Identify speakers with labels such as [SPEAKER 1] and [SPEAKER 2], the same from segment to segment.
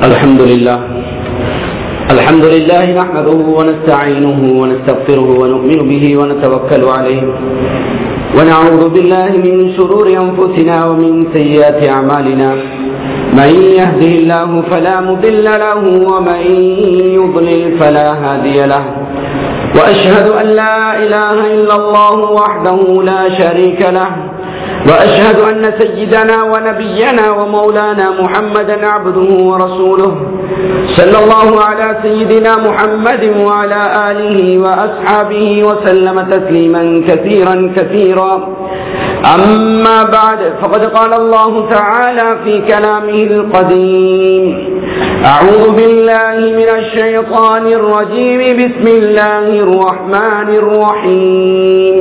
[SPEAKER 1] الحمد لله الحمد لله نحمده ونستعينه ونستغفره ونؤمن به ونتوكل عليه ونعوذ بالله من شرور أنفسنا ومن سيئات أعمالنا من يهده الله فلا مضل له ومن يضلل فلا هادي له وأشهد أن لا إله إلا الله وحده لا شريك له وأشهد أن سيدنا ونبينا ومولانا محمدا عبده ورسوله صلى الله على سيدنا محمد وعلى آله وأصحابه وسلم تسليما كثيرا كثيرا أما بعد فقد قال الله تعالى في كلامه القديم أعوذ بالله من الشيطان الرجيم بسم الله الرحمن الرحيم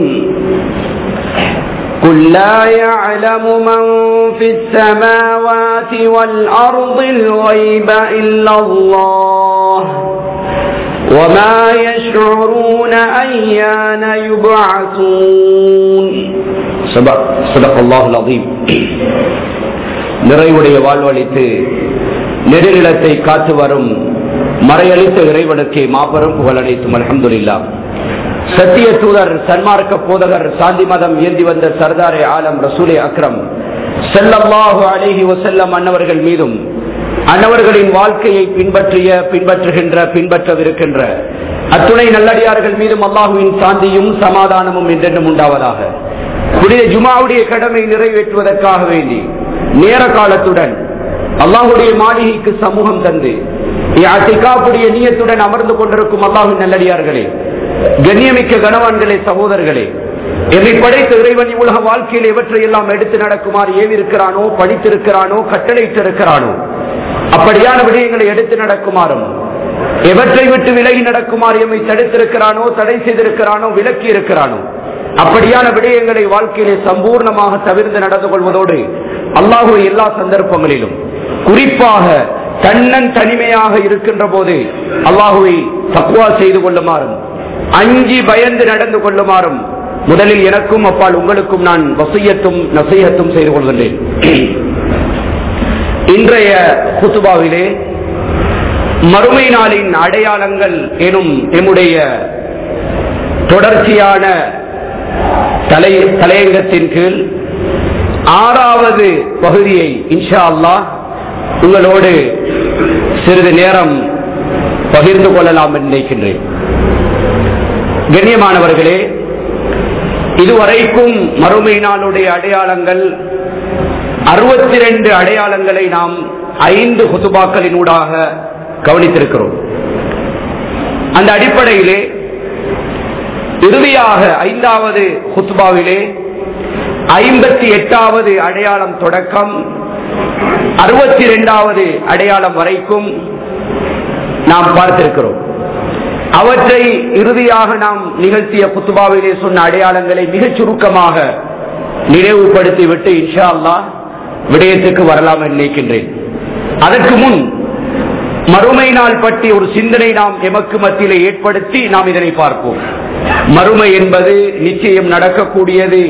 [SPEAKER 1] قل لا يعلم من في السماوات والأرض الغيب إلا الله وما يشعرون أيان يبعثون صدق الله العظيم நிறைவுடைய வாழ்வழித்து நெடுநிலத்தை காத்து வரும் மறையளித்த இறைவனுக்கு மாபெரும் புகழனைத்தும் அலமதுல்லா சத்திய தூதர் சன்மார்க்க போதகர் சாந்தி மதம் ஏந்தி வந்த சர்தாரே ஆலம் ரசூலே அக்ரம் செல்லல்லாஹு அழகி வசல்லம் அன்னவர்கள் மீதும் அன்னவர்களின் வாழ்க்கையை பின்பற்றிய பின்பற்றுகின்ற பின்பற்றவிருக்கின்ற அத்துணை நல்லடியார்கள் மீதும் அல்லாஹுவின் சாந்தியும் சமாதானமும் என்றென்றும் உண்டாவதாக புனித ஜுமாவுடைய கடமை நிறைவேற்றுவதற்காக வேண்டி நேர காலத்துடன் அல்லாஹுடைய மாளிகைக்கு சமூகம் தந்து அத்திகாப்புடைய நீயத்துடன் அமர்ந்து கொண்டிருக்கும் அல்லாஹின் நல்லடியார்களே கண்ணியமிக்க கனவான்களே சகோதரர்களே என்னை படைத்த இறைவன் உலக வாழ்க்கையில் எவற்றை எல்லாம் எடுத்து நடக்குமாறு ஏவிருக்கிறானோ படித்திருக்கிறானோ கட்டளையிட்டிருக்கிறானோ அப்படியான விடயங்களை எடுத்து நடக்குமாறும் எவற்றை விட்டு விலகி நடக்குமாறு எம்மை தடுத்திருக்கிறானோ தடை செய்திருக்கிறானோ விலக்கி இருக்கிறானோ அப்படியான விடயங்களை வாழ்க்கையிலே சம்பூர்ணமாக தவிர்த்து நடந்து கொள்வதோடு அல்லாஹு எல்லா சந்தர்ப்பங்களிலும் குறிப்பாக தன்னன் தனிமையாக இருக்கின்ற போது அல்லாஹுவை தக்குவா செய்து கொள்ளுமாறும் அஞ்சி பயந்து நடந்து கொள்ளுமாறும் முதலில் எனக்கும் அப்பால் உங்களுக்கும் நான் வசியத்தும் நசையத்தும் செய்து கொள்கின்றேன் இன்றைய குத்துபாவிலே மறுமை நாளின் அடையாளங்கள் எனும் எம்முடைய தொடர்ச்சியான தலை தலையங்கத்தின் கீழ் ஆறாவது பகுதியை இன்ஷா அல்லா உங்களோடு சிறிது நேரம் பகிர்ந்து கொள்ளலாம் என்று நினைக்கின்றேன் கண்ணியமானவர்களே இதுவரைக்கும் மறுமை நாளுடைய அடையாளங்கள் அறுபத்தி ரெண்டு அடையாளங்களை நாம் ஐந்து குத்துபாக்களினூடாக கவனித்திருக்கிறோம் அந்த அடிப்படையிலே இறுதியாக ஐந்தாவது குத்துபாவிலே ஐம்பத்தி எட்டாவது அடையாளம் தொடக்கம் அறுபத்தி இரண்டாவது அடையாளம் வரைக்கும் நாம் பார்த்திருக்கிறோம் அவற்றை இறுதியாக நாம் நிகழ்த்திய புத்துபாவிலே சொன்ன அடையாளங்களை மிகச் சுருக்கமாக நினைவுபடுத்தி விட்டு இன்ஷா அல்லா விடயத்துக்கு வரலாம் நினைக்கின்றேன் அதற்கு முன் மறுமை நாள் பற்றி ஒரு சிந்தனை நாம் எமக்கு மத்தியிலே ஏற்படுத்தி நாம் இதனை பார்ப்போம் மறுமை என்பது நிச்சயம் நடக்கக்கூடியது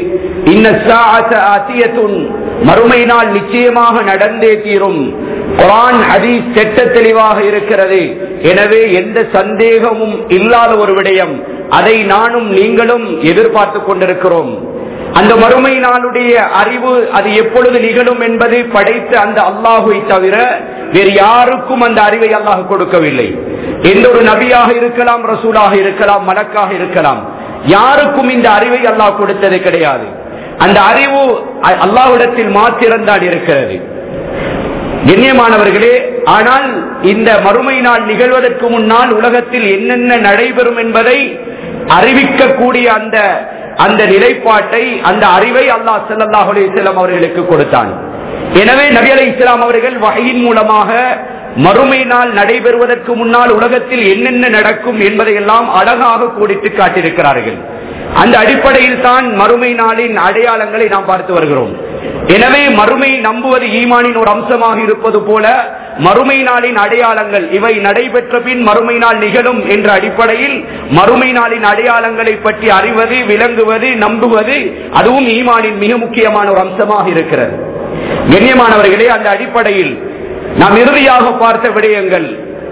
[SPEAKER 1] மறுமை நாள் நிச்சயமாக நடந்தே தீரும் குரான் ஹதீஸ் செட்ட தெளிவாக இருக்கிறது எனவே எந்த சந்தேகமும் இல்லாத ஒரு விடயம் அதை நானும் நீங்களும் எதிர்பார்த்து கொண்டிருக்கிறோம் அந்த மறுமை நாளுடைய அறிவு அது எப்பொழுது நிகழும் என்பது படைத்த அந்த அல்லாஹுவை தவிர வேறு யாருக்கும் அந்த அறிவை அல்லாஹ் கொடுக்கவில்லை எந்த ஒரு நபியாக இருக்கலாம் ரசூலாக இருக்கலாம் மலக்காக இருக்கலாம் யாருக்கும் இந்த அறிவை அல்லாஹ் கொடுத்தது கிடையாது அந்த அறிவு அல்லாஹ்விடத்தில் மாத்திரம்தான் இருக்கிறது கண்ணியமானவர்களே ஆனால் இந்த மறுமை நாள் நிகழ்வதற்கு முன்னால் உலகத்தில் என்னென்ன நடைபெறும் என்பதை அறிவிக்கக்கூடிய அந்த அந்த நிலைப்பாட்டை அந்த அறிவை அல்லாஹ் சல்லாஹ் அலிஸ்லாம் அவர்களுக்கு கொடுத்தான் எனவே நபி அலி இஸ்லாம் அவர்கள் வகையின் மூலமாக மறுமை நாள் நடைபெறுவதற்கு முன்னால் உலகத்தில் என்னென்ன நடக்கும் என்பதை எல்லாம் அழகாக கூடிட்டு காட்டியிருக்கிறார்கள் அந்த அடிப்படையில் தான் மறுமை நாளின் அடையாளங்களை நாம் பார்த்து வருகிறோம் எனவே மறுமை நம்புவது ஈமானின் ஒரு அம்சமாக இருப்பது போல மறுமை நாளின் அடையாளங்கள் இவை நடைபெற்ற பின் மறுமை நாள் நிகழும் என்ற அடிப்படையில் மறுமை நாளின் அடையாளங்களை பற்றி அறிவது விளங்குவது நம்புவது அதுவும் ஈமானின் மிக முக்கியமான ஒரு அம்சமாக இருக்கிறது கண்ணியமானவர்களே அந்த அடிப்படையில் நாம் இறுதியாக பார்த்த விடயங்கள்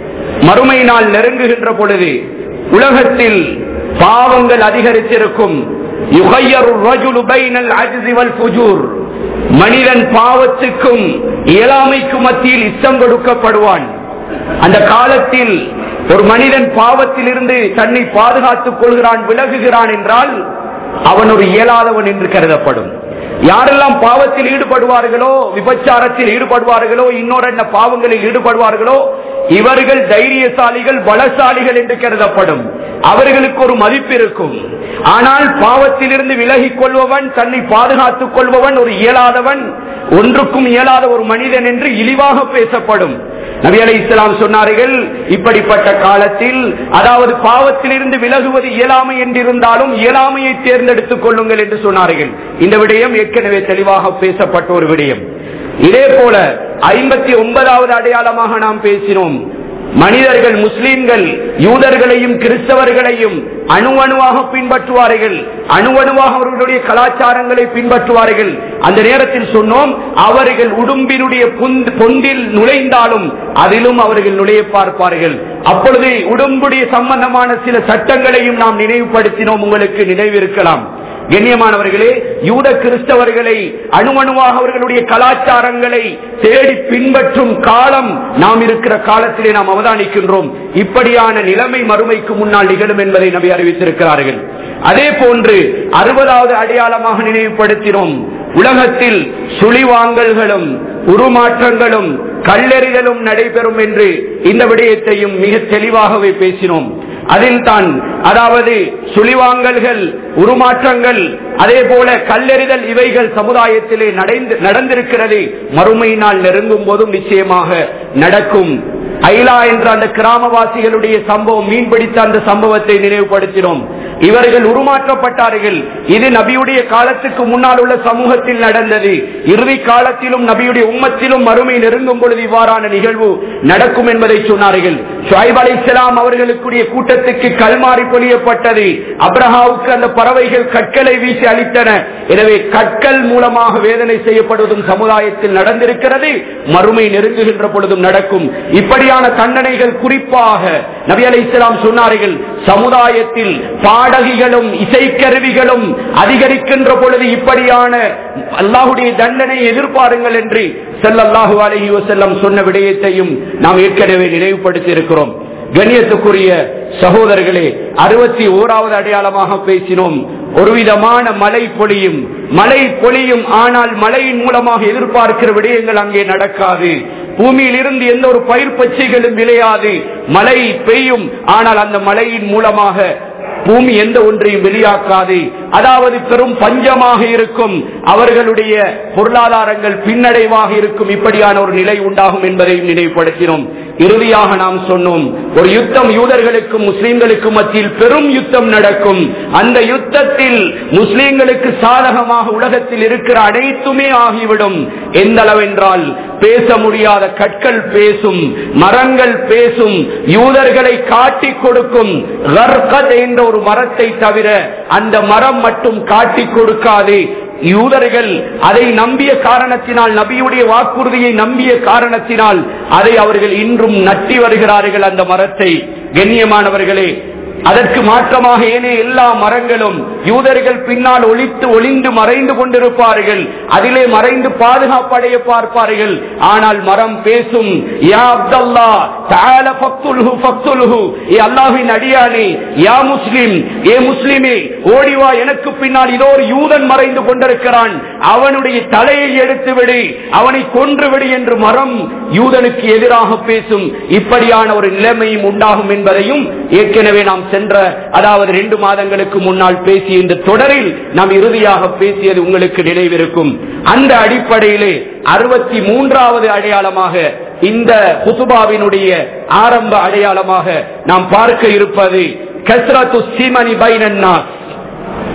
[SPEAKER 1] மறுமை நாள் நெருங்குகின்ற பொழுது உலகத்தில் பாவங்கள் அதிகரித்திருக்கும் யுகையரு ரஜுலு பைனல் அஜ்ஸி வல் ஃபுஜூர் மனிதன் பாவத்துக்கும் இயலாமைக்கும் மத்தியில் இஷ்டம் கொடுக்கப்படுவான் அந்த காலத்தில் ஒரு மனிதன் பாவத்தில் இருந்து தன்னை பாதுகாத்துக் கொள்கிறான் விலகுகிறான் என்றால் அவன் ஒரு இயலாதவன் என்று கருதப்படும் யாரெல்லாம் பாவத்தில் ஈடுபடுவார்களோ விபச்சாரத்தில் ஈடுபடுவார்களோ இன்னொரு என்ன பாவங்களில் ஈடுபடுவார்களோ இவர்கள் தைரியசாலிகள் பலசாலிகள் என்று கருதப்படும் அவர்களுக்கு ஒரு மதிப்பு இருக்கும் ஆனால் பாவத்திலிருந்து விலகிக் கொள்பவன் தன்னை பாதுகாத்துக் கொள்பவன் ஒரு இயலாதவன் ஒன்றுக்கும் இயலாத ஒரு மனிதன் என்று இழிவாக பேசப்படும் நபி அலை இஸ்லாம் சொன்னார்கள் இப்படிப்பட்ட காலத்தில் அதாவது பாவத்திலிருந்து விலகுவது இயலாமை என்றிருந்தாலும் இயலாமையை தேர்ந்தெடுத்துக் கொள்ளுங்கள் என்று சொன்னார்கள் இந்த விடயம் ஏற்கனவே தெளிவாக பேசப்பட்ட ஒரு விடயம் இதே போல ஐம்பத்தி ஒன்பதாவது அடையாளமாக நாம் பேசினோம் மனிதர்கள் முஸ்லீம்கள் யூதர்களையும் கிறிஸ்தவர்களையும் அணு அணுவாக பின்பற்றுவார்கள் அணு அணுவாக அவர்களுடைய கலாச்சாரங்களை பின்பற்றுவார்கள் அந்த நேரத்தில் சொன்னோம் அவர்கள் உடும்பினுடைய புந்த்- பொந்தில் நுழைந்தாலும் அதிலும் அவர்கள் நுழைய பார்ப்பார்கள் அப்பொழுது உடம்புடைய சம்பந்தமான சில சட்டங்களையும் நாம் நினைவுபடுத்தினோம் உங்களுக்கு நினைவிருக்கலாம் கண்ணியமானவர்களே யூத கிறிஸ்தவர்களை அணுவணுவாக அவர்களுடைய கலாச்சாரங்களை தேடி பின்பற்றும் காலம் நாம் இருக்கிற காலத்திலே நாம் அவதானிக்கின்றோம் இப்படியான நிலைமை மறுமைக்கு முன்னால் நிகழும் என்பதை நபி அறிவித்திருக்கிறார்கள் அதே போன்று அறுபதாவது அடையாளமாக நினைவுபடுத்தினோம் உலகத்தில் சுழிவாங்கல்களும் உருமாற்றங்களும் கல்லெறிதலும் நடைபெறும் என்று இந்த விடயத்தையும் மிக தெளிவாகவே பேசினோம் அதில் தான் அதாவது சுழிவாங்கல்கள் உருமாற்றங்கள் அதே போல கல்லெறிதல் இவைகள் சமுதாயத்திலே நடந்து- நடந்திருக்கிறது மறுமை நாள் நெருங்கும் போதும் நிச்சயமாக நடக்கும் ஐலா என்ற அந்த கிராமவாசிகளுடைய சம்பவம் மீன்பிடித்த அந்த சம்பவத்தை நினைவுபடுத்தினோம் இவர்கள் உருமாற்றப்பட்டார்கள் இது நபியுடைய காலத்துக்கு முன்னால் உள்ள சமூகத்தில் நடந்தது இறுதி காலத்திலும் நபியுடைய உம்மத்திலும் மறுமை நெருங்கும் பொழுது இவ்வாறான நிகழ்வு நடக்கும் என்பதை சொன்னார்கள் ஷுவைப் அலைஹிஸ்ஸலாம் அவர்களுக்குரிய கூட்டத்துக்கு கல்மாறி பொழியப்பட்டது அப்ரஹாவுக்கு அந்த பறவைகள் கற்களை வீசி அளித்தன எனவே கற்கள் மூலமாக வேதனை செய்யப்படுவதும் சமுதாயத்தில் நடந்திருக்கிறது மறுமை நெருங்குகின்ற பொழுதும் நடக்கும் இப்படியான தண்டனைகள் குறிப்பாக நபி அலை இஸ்லாம் சொன்னார்கள் சமுதாயத்தில் பாடகிகளும் இசைக்கருவிகளும் அதிகரிக்கின்ற பொழுது இப்படியான அல்லாஹுடைய தண்டனை எதிர்பாருங்கள் என்று ஸல்லல்லாஹு அலைஹி வஸல்லம் சொன்ன விடயத்தையும் நாம் ஏற்கனவே நினைவுபடுத்தி இருக்கிறோம் கண்ணியத்துக்குரிய சகோதரர்களே அறுபத்தி ஓராவது அடையாளமாக பேசினோம் ஒரு விதமான மழை பொழியும் மழை பொழியும் ஆனால் மழையின் மூலமாக எதிர்பார்க்கிற விடயங்கள் அங்கே நடக்காது பூமியில் இருந்து எந்த ஒரு பயிர் பச்சைகளும் விளையாது மழை பெய்யும் ஆனால் அந்த மழையின் மூலமாக பூமி எந்த ஒன்றையும் வெளியாக்காது அதாவது பெரும் பஞ்சமாக இருக்கும் அவர்களுடைய பொருளாதாரங்கள் பின்னடைவாக இருக்கும் இப்படியான ஒரு நிலை உண்டாகும் என்பதையும் நினைவுபடுத்தினோம் இறுதியாக நாம் சொன்னோம் ஒரு யுத்தம் யூதர்களுக்கும் முஸ்லிம்களுக்கும் மத்தியில் பெரும் யுத்தம் நடக்கும் அந்த யுத்தத்தில் முஸ்லிம்களுக்கு சாதகமாக உலகத்தில் இருக்கிற அனைத்துமே ஆகிவிடும் எந்த அளவென்றால் பேச முடியாத கற்கள் பேசும் மரங்கள் பேசும் யூதர்களை காட்டிக் கொடுக்கும் கர்கத் என்ற ஒரு மரத்தை தவிர அந்த மரம் மட்டும் காட்டிக் கொடுக்காது யூதர்கள் அதை நம்பிய காரணத்தினால் நபியுடைய வாக்குறுதியை நம்பிய காரணத்தினால் அதை அவர்கள் இன்றும் நட்டி வருகிறார்கள் அந்த மரத்தை கண்ணியமானவர்களே அதற்கு மாற்றமாக ஏனைய எல்லா மரங்களும் யூதர்கள் பின்னால் ஒளித்து ஒளிந்து மறைந்து கொண்டிருப்பார்கள் அதிலே மறைந்து பாதுகாப்பு அடைய பார்ப்பார்கள் ஆனால் மரம் பேசும் யா அப்தல்லா தஆல ஃபக்துல்ஹு ஃபக்துல்ஹு ஏ அல்லாஹ்வின் அடியானே யா முஸ்லிம் ஏ முஸ்லிமே ஓடி வா எனக்கு பின்னால் இதோ ஒரு யூதன் மறைந்து கொண்டிருக்கிறான் அவனுடைய தலையை எடுத்து விடு அவனை கொன்று விடு என்று மரம் யூதனுக்கு எதிராக பேசும் இப்படியான ஒரு நிலைமையும் உண்டாகும் என்பதையும் ஏற்கனவே நாம் சென்ற அதாவது ரெண்டு மாதங்களுக்கு முன்னால் பேசிய இந்த தொடரில் நாம் இறுதியாக பேசியது உங்களுக்கு நினைவிருக்கும் அந்த அடிப்படையிலே அறுபத்தி மூன்றாவது அடையாளமாக இந்த குத்துபாவினுடைய ஆரம்ப அடையாளமாக நாம் பார்க்க இருப்பது கஸ்ரத்து சீமனி பைனன்னா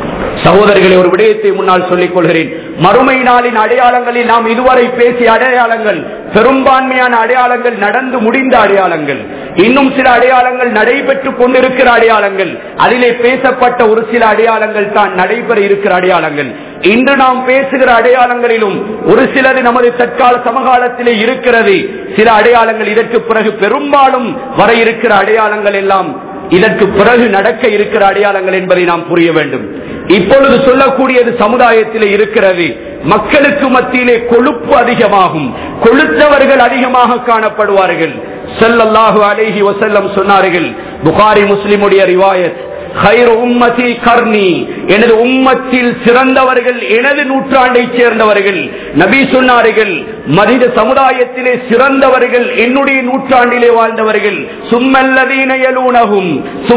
[SPEAKER 1] சகோதரர்களை ஒரு விடயத்தை முன்னால் சொல்லிக் கொள்கிறேன் மறுமை நாளின் அடையாளங்களில் நாம் இதுவரை பேசிய அடையாளங்கள் பெரும்பான்மையான அடையாளங்கள் நடந்து முடிந்த அடையாளங்கள் இன்னும் சில அடையாளங்கள் நடைபெற்றுக் கொண்டிருக்கிற அடையாளங்கள் அதிலே பேசப்பட்ட ஒரு சில அடையாளங்கள் தான் நடைபெற இருக்கிற அடையாளங்கள் இன்று நாம் பேசுகிற அடையாளங்களிலும் ஒரு சிலது நமது தற்கால சமகாலத்திலே இருக்கிறது சில அடையாளங்கள் இதற்கு பிறகு பெரும்பாலும் வர இருக்கிற அடையாளங்கள் எல்லாம் இதற்கு பிறகு நடக்க இருக்கிற அடையாளங்கள் என்பதை நாம் புரிய வேண்டும் இப்பொழுது சொல்லக்கூடியது சமுதாயத்திலே இருக்கிறது மக்களுக்கு மத்தியிலே கொழுப்பு அதிகமாகும் கொளுத்தவர்கள் அதிகமாக காணப்படுவார்கள் ஸல்லல்லாஹு அலைஹி வஸல்லம் சொன்னார்கள் புகாரி முஸ்லிமுடைய ரிவாயத் خير உம்மதி கர்ணி எனது உம்மத்தில் சிறந்தவர்கள் எனது நூற்றாண்டைச் சேர்ந்தவர்கள் நபி சொன்னார்கள் மனித சமுதாயத்திலே சிறந்தவர்கள் என்னுடைய நூற்றாண்டிலே வாழ்ந்தவர்கள் சும்மல்லதீனயலூனகும்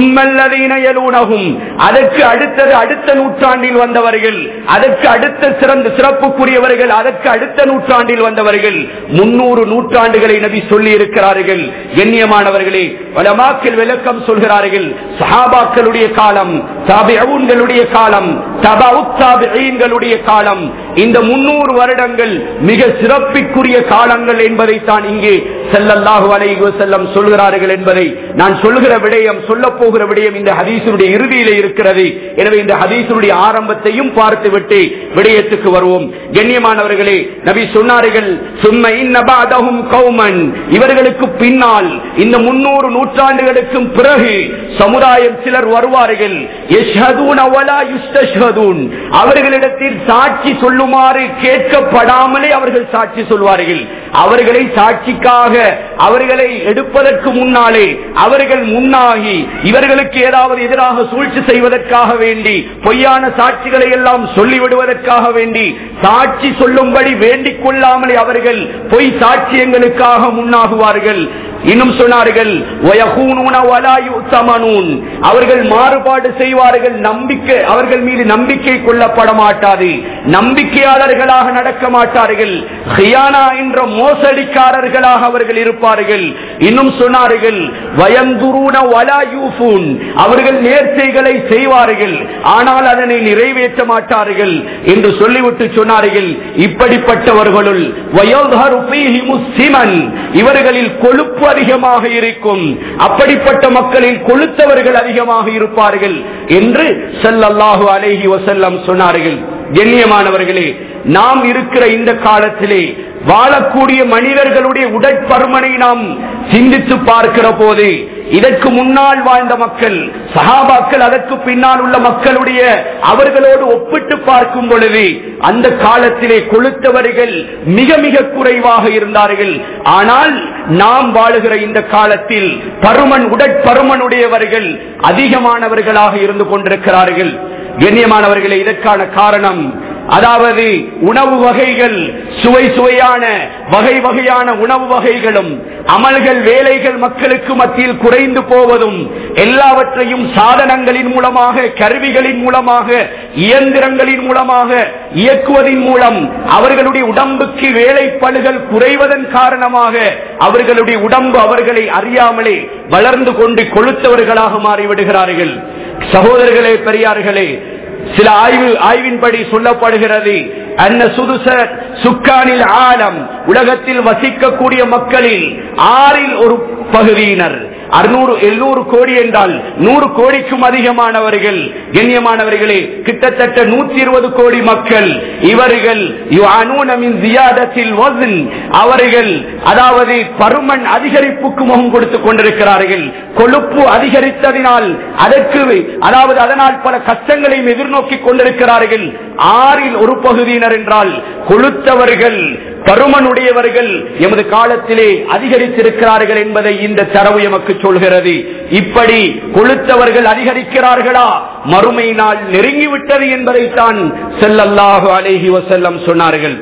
[SPEAKER 1] சும்மல்லதீனயலூனகும் அதற்கு அடுத்தது அடுத்த நூற்றாண்டில் வந்தவர்கள் அதற்கு அடுத்த சிறந்த சிறப்புக்குரியவர்கள் அதற்கு அடுத்த நூற்றாண்டில் வந்தவர்கள் முன்னூறு நூற்றாண்டுகளை நபி சொல்லி இருக்கிறார்கள் கண்ணியமானவர்களே வளமாக்கில் விளக்கம் சொல்கிறார்கள் சஹாபாக்களுடைய காலம் தாபிஊன்களுடைய காலம் தபாவுத்தாபிகளுடைய காலம் இந்த முன்னூறு வருடங்கள் மிக சிறப்பிற்குரிய காலங்கள் என்பதைத்தான் இங்கே செல்லல்லாஹு அலைஹி வஸல்லம் சொல்கிறார்கள் என்பதை நான் சொல்லுகிற விடயம் சொல்ல போகிற விடயம் இந்த ஹதீஸுடைய இறுதியிலே இருக்கிறது எனவே இந்த ஹதீஸுடைய ஆரம்பத்தையும் பார்த்துவிட்டு விடயத்துக்கு வருவோம் கண்ணியமானவர்களே நபி சொன்னார்கள் சும்மை நபாதகும் கௌமன் இவர்களுக்கு பின்னால் இந்த முன்னூறு நூற்றாண்டுகளுக்கும் பிறகு சமுதாயம் சிலர் வருவார்கள் யஷ்ஹதூன வலா யுஸ்தஷ்ஹதூன். அவர்களிடத்தில் சாட்சி சொல்லுமாறு கேட்கப்படாமலே அவர்கள் சாட்சி சொல்வார்கள் அவர்களை சாட்சிக்காக அவர்களை எடுப்பதற்கு முன்னாலே அவர்கள் முன்னாகி இவர்களுக்கு ஏதாவது எதிராக சூழ்ச்சி செய்வதற்காக வேண்டி பொய்யான சாட்சிகளை எல்லாம் சொல்லிவிடுவதற்காக வேண்டி சாட்சி சொல்லும்படி வேண்டிக் கொள்ளாமலே அவர்கள் பொய் சாட்சியங்களுக்காக முன்னாகுவார்கள் இன்னும் சொன்னார்கள் "வயகூனூன வலா யுத்தமனூன்." அவர்கள் மாறுபாடு செய்வார்கள் நம்பிக்கை அவர்கள் மீது நம்பிக்கை கொள்ளப்பட மாட்டாது நம்பிக்கையாளர்களாக நடக்க மாட்டார்கள் ஹியானா என்ற மோசடிக்காரர்களாக அவர்கள் இருப்பார்கள் இன்னும் சொன்னார்கள் வயந்துருன வலா யூஃபூன் அவர்கள் நேர்ச்சைகளை செய்வார்கள் ஆனால் அதனை நிறைவேற்ற மாட்டார்கள் என்று சொல்லிவிட்டு சொன்னார்கள் இப்படிப்பட்டவர்களுள் வயோதரு ஃபீஹிமு சிமன் இவர்களில் கொழுப்பு அதிகமாக இருக்கும் அப்படிப்பட்ட மக்களில் கொளுத்தவர்கள் அதிகமாக இருப்பார்கள் என்று ஸல்லல்லாஹு அலைஹி வஸல்லம் சொன்னார்கள் கண்ணியமானவர்களே நாம் இருக்கிற இந்த காலத்திலே வாழக்கூடிய மனிதர்களுடைய உடற்பருமனை நாம் சிந்தித்து பார்க்கிற போது இதற்கு முன்னால் வாழ்ந்த மக்கள் சஹாபாக்கள் அதற்கு பின்னால் உள்ள மக்களுடைய அவர்களோடு ஒப்பிட்டு பார்க்கும் பொழுது அந்த காலத்திலே கொளுத்தவர்கள் மிக மிக குறைவாக இருந்தார்கள் ஆனால் நாம் வாழுகிற இந்த காலத்தில் பருமன் உடற்பருமனுடையவர்கள் அதிகமானவர்களாக இருந்து கொண்டிருக்கிறார்கள் கண்ணியமானவர்களே இதற்கான காரணம் அதாவது உணவு வகைகள் சுவை சுவையான வகை வகையான உணவு வகைகளும் அமல்கள் வேலைகள் மக்களுக்கு மத்தியில் குறைந்து போவதும் எல்லாவற்றையும் சாதனங்களின் மூலமாக கருவிகளின் மூலமாக இயந்திரங்களின் மூலமாக இயக்குவதன் மூலம் அவர்களுடைய உடம்புக்கு வேலைப்பழுகள் குறைவதன் காரணமாக அவர்களுடைய உடம்பு அவர்களை அறியாமலே வளர்ந்து கொண்டு கொளுத்தவர்களாக மாறிவிடுகிறார்கள் சகோதரர்களே பெரியார்களே சில ஆய்வு ஆய்வின்படி சொல்லப்படுகிறது அன்ன சுதுசர் சுக்கானில் ஆலம் உலகத்தில் வசிக்கக்கூடிய மக்களில் ஆறில் ஒரு பகுதியினர் அறுநூறு எழுநூறு கோடி என்றால் நூறு கோடிக்கும் அதிகமானவர்கள் கண்ணியமானவர்களே கிட்டத்தட்ட நூத்தி இருபது கோடி மக்கள் இவர்கள் யுஅனூன மின் ஜியாதத்தில் வஸ்ன். அவர்கள் அதாவது பருமன் அதிகரிப்புக்கு முகம் கொடுத்துக் கொண்டிருக்கிறார்கள் கொழுப்பு அதிகரித்ததினால் அதற்கு அதாவது அதனால் பல கஷ்டங்களையும் எதிர்நோக்கிக் கொண்டிருக்கிறார்கள் ஆறில் ஒரு பகுதியினர் என்றால் கொளுத்தவர்கள் பருமனுடையவர்கள் எமது காலத்திலே அதிகரித்திருக்கிறார்கள் என்பதை இந்த தரவு எமக்கு சொல்கிறது இப்படி கொளுத்தவர்கள் அதிகரிக்கிறார்களா மறுமை நாள் நெருங்கிவிட்டது என்பதைத்தான் செல்லல்லாஹு அலைஹி வசல்லம் சொன்னார்கள்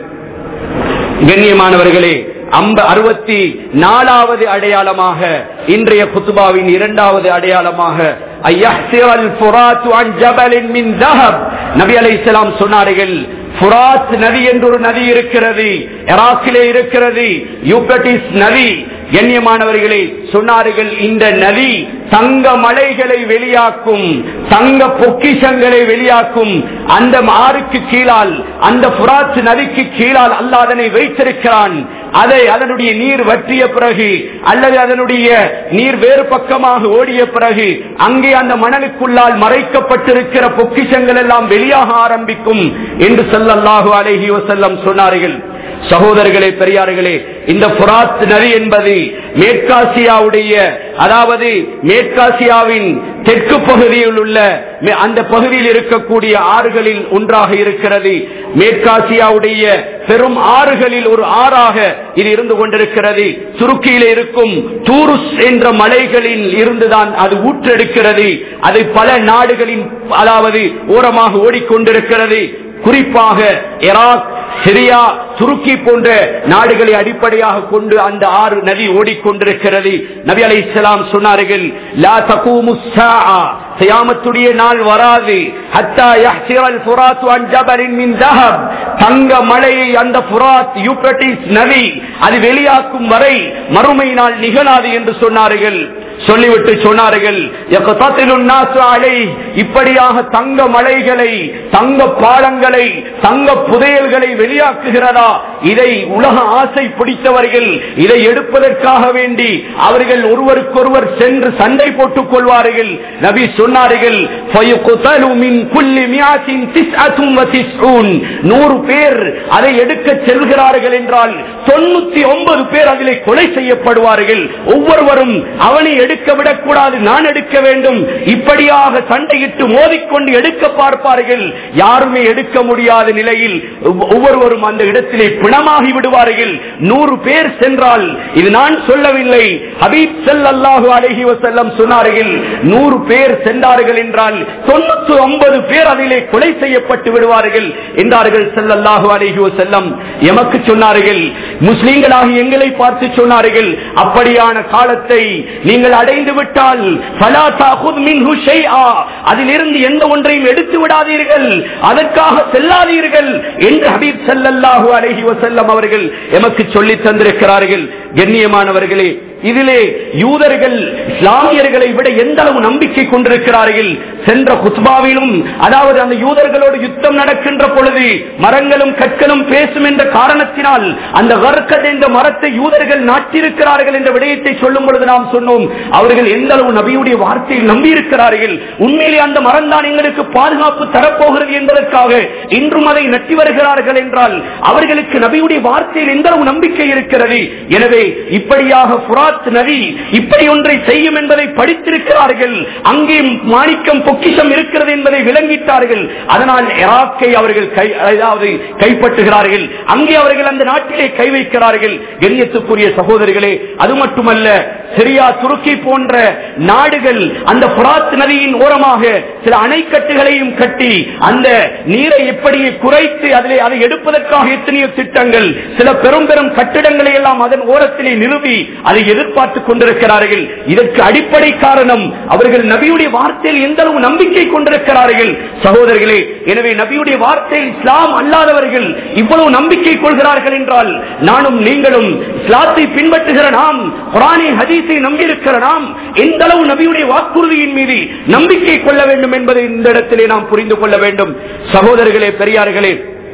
[SPEAKER 1] கண்ணியமானவர்களே அம்ப அறுபத்தி நாலாவது அடையாளமாக இன்றைய குத்துபாவின் இரண்டாவது அடையாளமாக ஐயஹ்சிரல் ஃபுராத்து அன் ஜபலின் மின் தஹப் நபி அலைஹிஸ்ஸலாம் சொன்னார்கள் ஃபுராத் நதி என்று ஒரு நதி இருக்கிறது எராக்கிலே இருக்கிறது யூப்ரட்டிஸ் நதி கண்ணியமானவர்களே சொன்னார்கள் இந்த நதி தங்க மலைகளை வெளியாக்கும் தங்க பொக்கிஷங்களை வெளியாக்கும் அந்த ஆறுக்கு கீழால் அந்த புராத் நதிக்கு கீழால் அல்லாதனை வைத்திருக்கிறான் அதை அதனுடைய நீர் வற்றிய பிறகு அல்லது அதனுடைய நீர் வேறு பக்கமாக ஓடிய பிறகு அங்கே அந்த மணலுக்குள்ளால் மறைக்கப்பட்டிருக்கிற பொக்கிஷங்கள் எல்லாம் வெளியாக ஆரம்பிக்கும் என்று சொல்லல்லாஹு அலைஹி வசல்லம் சொன்னார்கள் சகோதரர்களே பெரியார்களே இந்த புராத் நதி என்பது மேற்காசியாவுடைய அதாவது மேற்காசியாவின் தெற்கு பகுதியில் உள்ள அந்த பகுதியில் இருக்கக்கூடிய ஆறுகளில் ஒன்றாக இருக்கிறது மேற்காசியாவுடைய பெரும் ஆறுகளில் ஒரு ஆறாக இது இருந்து கொண்டிருக்கிறது துருக்கியில் இருக்கும் தூருஸ் என்ற மலைகளில் இருந்துதான் அது ஊற்றெடுக்கிறது அது பல நாடுகளின் அதாவது ஓரமாக ஓடிக்கொண்டிருக்கிறது குறிப்பாக ஈராக் சிரியா துருக்கி போன்ற நாடுகளை அடிப்படையாக கொண்டு அந்த ஆறு நதி ஓடிக்கொண்டிருக்கிறது நபி அலை இஸ்லாம் சொன்னார்கள் லா தகூமு ஸாஆ கியாமத்துடைய நாள் வராது ஹத்தா யஹ்சிரல் ஃபுராத் அன் ஜபலின் மின் தஹப் தங்க மலையை அந்த ஃபுராத் யூப்ரட்டிஸ் நதி அது வெளியாக்கும் வரை மறுமை நாள் நிகழாது என்று சொன்னார்கள் சொல்லிவிட்டு சொன்னார்கள் இப்படியாக தங்க மலைகளை தங்க பாலங்களை தங்க புதையல்களை வெளியாக்குகிறதா இதை உலக ஆசை பிடித்தவர்கள் இதை எடுப்பதற்காக வேண்டி அவர்கள் ஒருவருக்கொருவர் சென்று சண்டை போட்டுக் கொள்வார்கள் நபி சொன்னார்கள் நூறு பேர் அதை எடுக்க செல்கிறார்கள் என்றால் தொண்ணூத்தி ஒன்பது பேர் அதிலே கொலை செய்யப்படுவார்கள் ஒவ்வொருவரும் அவனை எடுக்க விடக்கூடாது நான் எடுக்க வேண்டும் இப்படியாக சண்டையிட்டு மோதிக்கொண்டு எடுக்க பார்ப்பார்கள் யாருமே எடுக்க முடியாத நிலையில் ஒவ்வொருவரும் அந்த இடத்திலே பிணமாகி விடுவார்கள் நூறு பேர் சென்றால் இது நான் சொல்லவில்லை ஹபீப் செல் அல்லாஹு அலஹி வசல்லம் சொன்னார்கள் நூறு பேர் சென்றார்கள் என்றால் தொண்ணூத்தி ஒன்பது பேர் அதிலே கொலை செய்யப்பட்டு விடுவார்கள் என்றார்கள் செல்லல்லாஹு அலஹி வசல்லம் எமக்கு சொன்னார்கள் முஸ்லீம்களாக எங்களை பார்த்து சொன்னார்கள் அப்படியான காலத்தை நீங்கள் அடைந்து விட்டால் அதிலிருந்து எந்த ஒன்றையும் எடுத்து விடாதீர்கள் அதற்காக செல்லாதீர்கள் என்று ஹபீப் சல்லாஹூ அலஹி வசல்லம் அவர்கள் எமக்கு சொல்லி தந்திருக்கிறார்கள் கண்ணியமானவர்களே இதிலே யூதர்கள் இஸ்லாமியர்களை விட எந்த அளவு நம்பிக்கை கொண்டிருக்கிறார்கள் சென்ற குத்பாவிலும் அதாவது அந்த யூதர்களோடு யுத்தம் நடக்கின்ற பொழுது மரங்களும் கற்களும் பேசும் என்ற காரணத்தினால் அந்த வர்க்கத் என்ற மரத்தை யூதர்கள் நாட்டிருக்கிறார்கள் என்ற விடயத்தை சொல்லும் பொழுது நாம் சொன்னோம் அவர்கள் எந்த அளவு நபியுடைய வார்த்தையில் நம்பி இருக்கிறார்கள் உண்மையிலே அந்த மரம் தான் எங்களுக்கு பாதுகாப்பு தரப்போகிறது என்பதற்காக இன்றும் அதை நட்டி வருகிறார்கள் என்றால் அவர்களுக்கு நபியுடைய வார்த்தையில் எந்த அளவு நம்பிக்கை இருக்கிறது எனவே இப்படியாக புராத் நதி இப்படி ஒன்றை செய்யும் என்பதை படித்திருக்கிறார்கள் அங்கே மாணிக்கம் பொக்கிஷம் இருக்கிறது என்பதை விளங்கிட்டார்கள் அதனால் ஈராக்கை அவர்கள் கை அதாவது கைப்பற்றுகிறார்கள் அங்கே அவர்கள் அந்த நாட்டிலே கை வைக்கிறார்கள் கண்ணியத்துக்குரிய சகோதரிகளே அது மட்டுமல்ல சிரியா துருக்கி போன்ற நாடுகள் அந்த புராத் நதியின் ஓரமாக சில அணைக்கட்டுகளையும் கட்டி அந்த நீரை எப்படி குறைத்து அதிலே அதை எடுப்பதற்காக எத்தனையோ திட்டங்கள் சில பெரும் பெரும் கட்டிடங்களை எல்லாம் அதன் ஓரத்திலே நிறுவி அதை எதிர்பார்த்துக் கொண்டிருக்கிறார்கள் இதற்கு அடிப்படை காரணம் அவர்கள் நபியுடைய வார்த்தையில் எந்த அளவு நம்பிக்கை கொண்டிருக்கிறார்கள் சகோதரர்களே எனவே நபியுடைய வார்த்தையில் இஸ்லாம் அல்லாதவர்கள் இவ்வளவு நம்பிக்கை கொள்கிறார்கள் என்றால் நானும் நீங்களும் இஸ்லாத்தை பின்பற்றுகிற நாம் குரானை ஹதீஸை நம்பியிருக்கிற நாம் எந்த அளவு நபியுடைய வாக்குறுதியின் மீது நம்பிக்கை கொள்ள வேண்டும் என்பதை இந்த இடத்திலே நாம் புரிந்து கொள்ள வேண்டும் சகோதரர்களே பெரியார்களே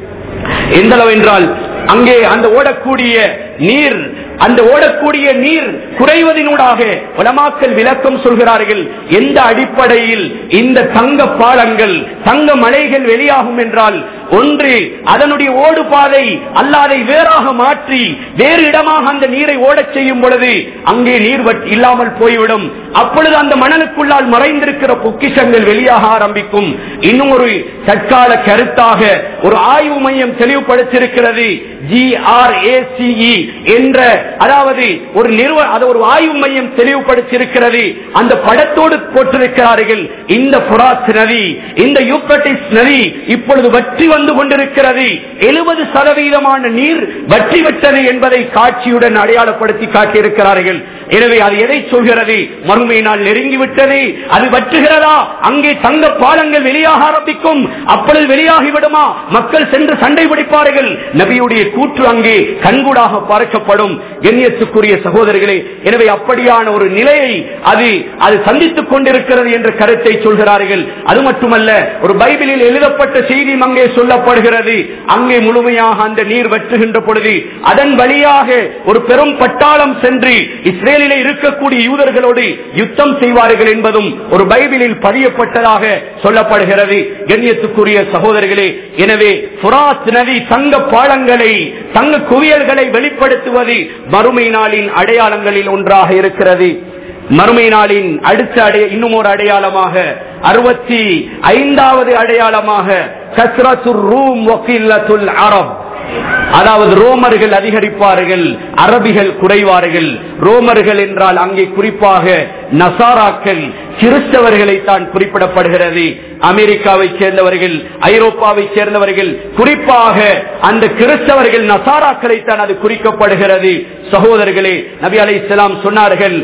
[SPEAKER 1] எந்த அளவு என்றால் அங்கே அந்த ஓடக்கூடிய நீர் அந்த ஓடக்கூடிய நீர் குறைவதனூடாக உலமாக்கல் விளக்கம் சொல்கிறார்கள் எந்த அடிப்படையில் இந்த தங்க பாலங்கள் தங்க மலைகள் வெளியாகும் என்றால் ஒன்று அதனுடைய ஓடு பாதை அல்லாதை வேறாக மாற்றி வேறு இடமாக அந்த நீரை ஓடச் செய்யும் பொழுது அங்கே நீர் இல்லாமல் போய்விடும் அப்பொழுது அந்த மணலுக்குள்ளால் மறைந்திருக்கிற பொக்கிஷங்கள் வெளியாக ஆரம்பிக்கும் இன்னும் ஒரு தற்கால கருத்தாக ஒரு ஆய்வு மையம் தெளிவுபடுத்தியிருக்கிறது ஜிஆர்ஏசிஇ என்ற அதாவது ஒரு நிறுவ அது ஒரு ஆய்வு மையம் தெளிவுபடுத்தியிருக்கிறது அந்த படத்தோடு போட்டிருக்கிறார்கள் இந்த புராத் நதி இந்த யூப்ரட்டிஸ் நதி இப்பொழுது வற்றி வந்து வந்து கொண்டிருக்கிறது எழுபது சதவீதமான நீர் வற்றி விட்டது என்பதை காட்சியுடன் அடையாளப்படுத்தி காட்டியிருக்கிறார்கள் எனவே அது எதை சொல்கிறது மறுமை நாள் நெருங்கிவிட்டது அது வற்றுகிறதா அங்கே தங்க பாலங்கள் வெளியாக ஆரம்பிக்கும் அப்பொழுது வெளியாகிவிடுமா மக்கள் சென்று சண்டை பிடிப்பார்கள் நபியுடைய கூற்று அங்கே கண்கூடாக பார்க்கப்படும் எண்ணியத்துக்குரிய சகோதரர்களே எனவே அப்படியான ஒரு நிலையை அது அது சந்தித்துக் கொண்டிருக்கிறது என்ற கருத்தை சொல்கிறார்கள் அது மட்டுமல்ல ஒரு பைபிளில் எழுதப்பட்ட செய்தியும் அங்கே சொல்லப்படுகிறது அங்கே முழுமையாக அந்த நீர் வற்றுகின்ற பொழுது அதன் வழியாக ஒரு பெரும் பட்டாளம் சென்று இஸ்ரேலிலே இருக்கக்கூடிய யூதர்களோடு யுத்தம் செய்வார்கள் என்பதும் ஒரு பைபிளில் பதியப்பட்டதாக சொல்லப்படுகிறது கண்ணியத்துக்குரிய சகோதரர்களே எனவே புராத் நதி தங்க பாலங்களை தங்க குவியல்களை வெளிப்படுத்துவது மறுமை நாளின் அடையாளங்களில் ஒன்றாக இருக்கிறது மறுமை நாளின் அடுத்த அடைய இன்னும் ஒரு அடையாளமாக அறுபத்தி ஐந்தாவது அடையாளமாக கஸ்ரத்துர் ரூம் வக்கீல்லத்துல் அரப் அதாவது ரோமர்கள் அதிகரிப்பார்கள் அரபிகள் குறைவார்கள் ரோமர்கள் என்றால் அங்கே குறிப்பாக நசாராக்கள் கிறிஸ்தவர்களை தான் குறிப்பிடப்படுகிறது அமெரிக்காவை சேர்ந்தவர்கள் ஐரோப்பாவை சேர்ந்தவர்கள் குறிப்பாக அந்த கிறிஸ்தவர்கள் நசாராக்களை தான் அது குறிக்கப்படுகிறது சகோதரர்களே நபி அலை சொன்னார்கள்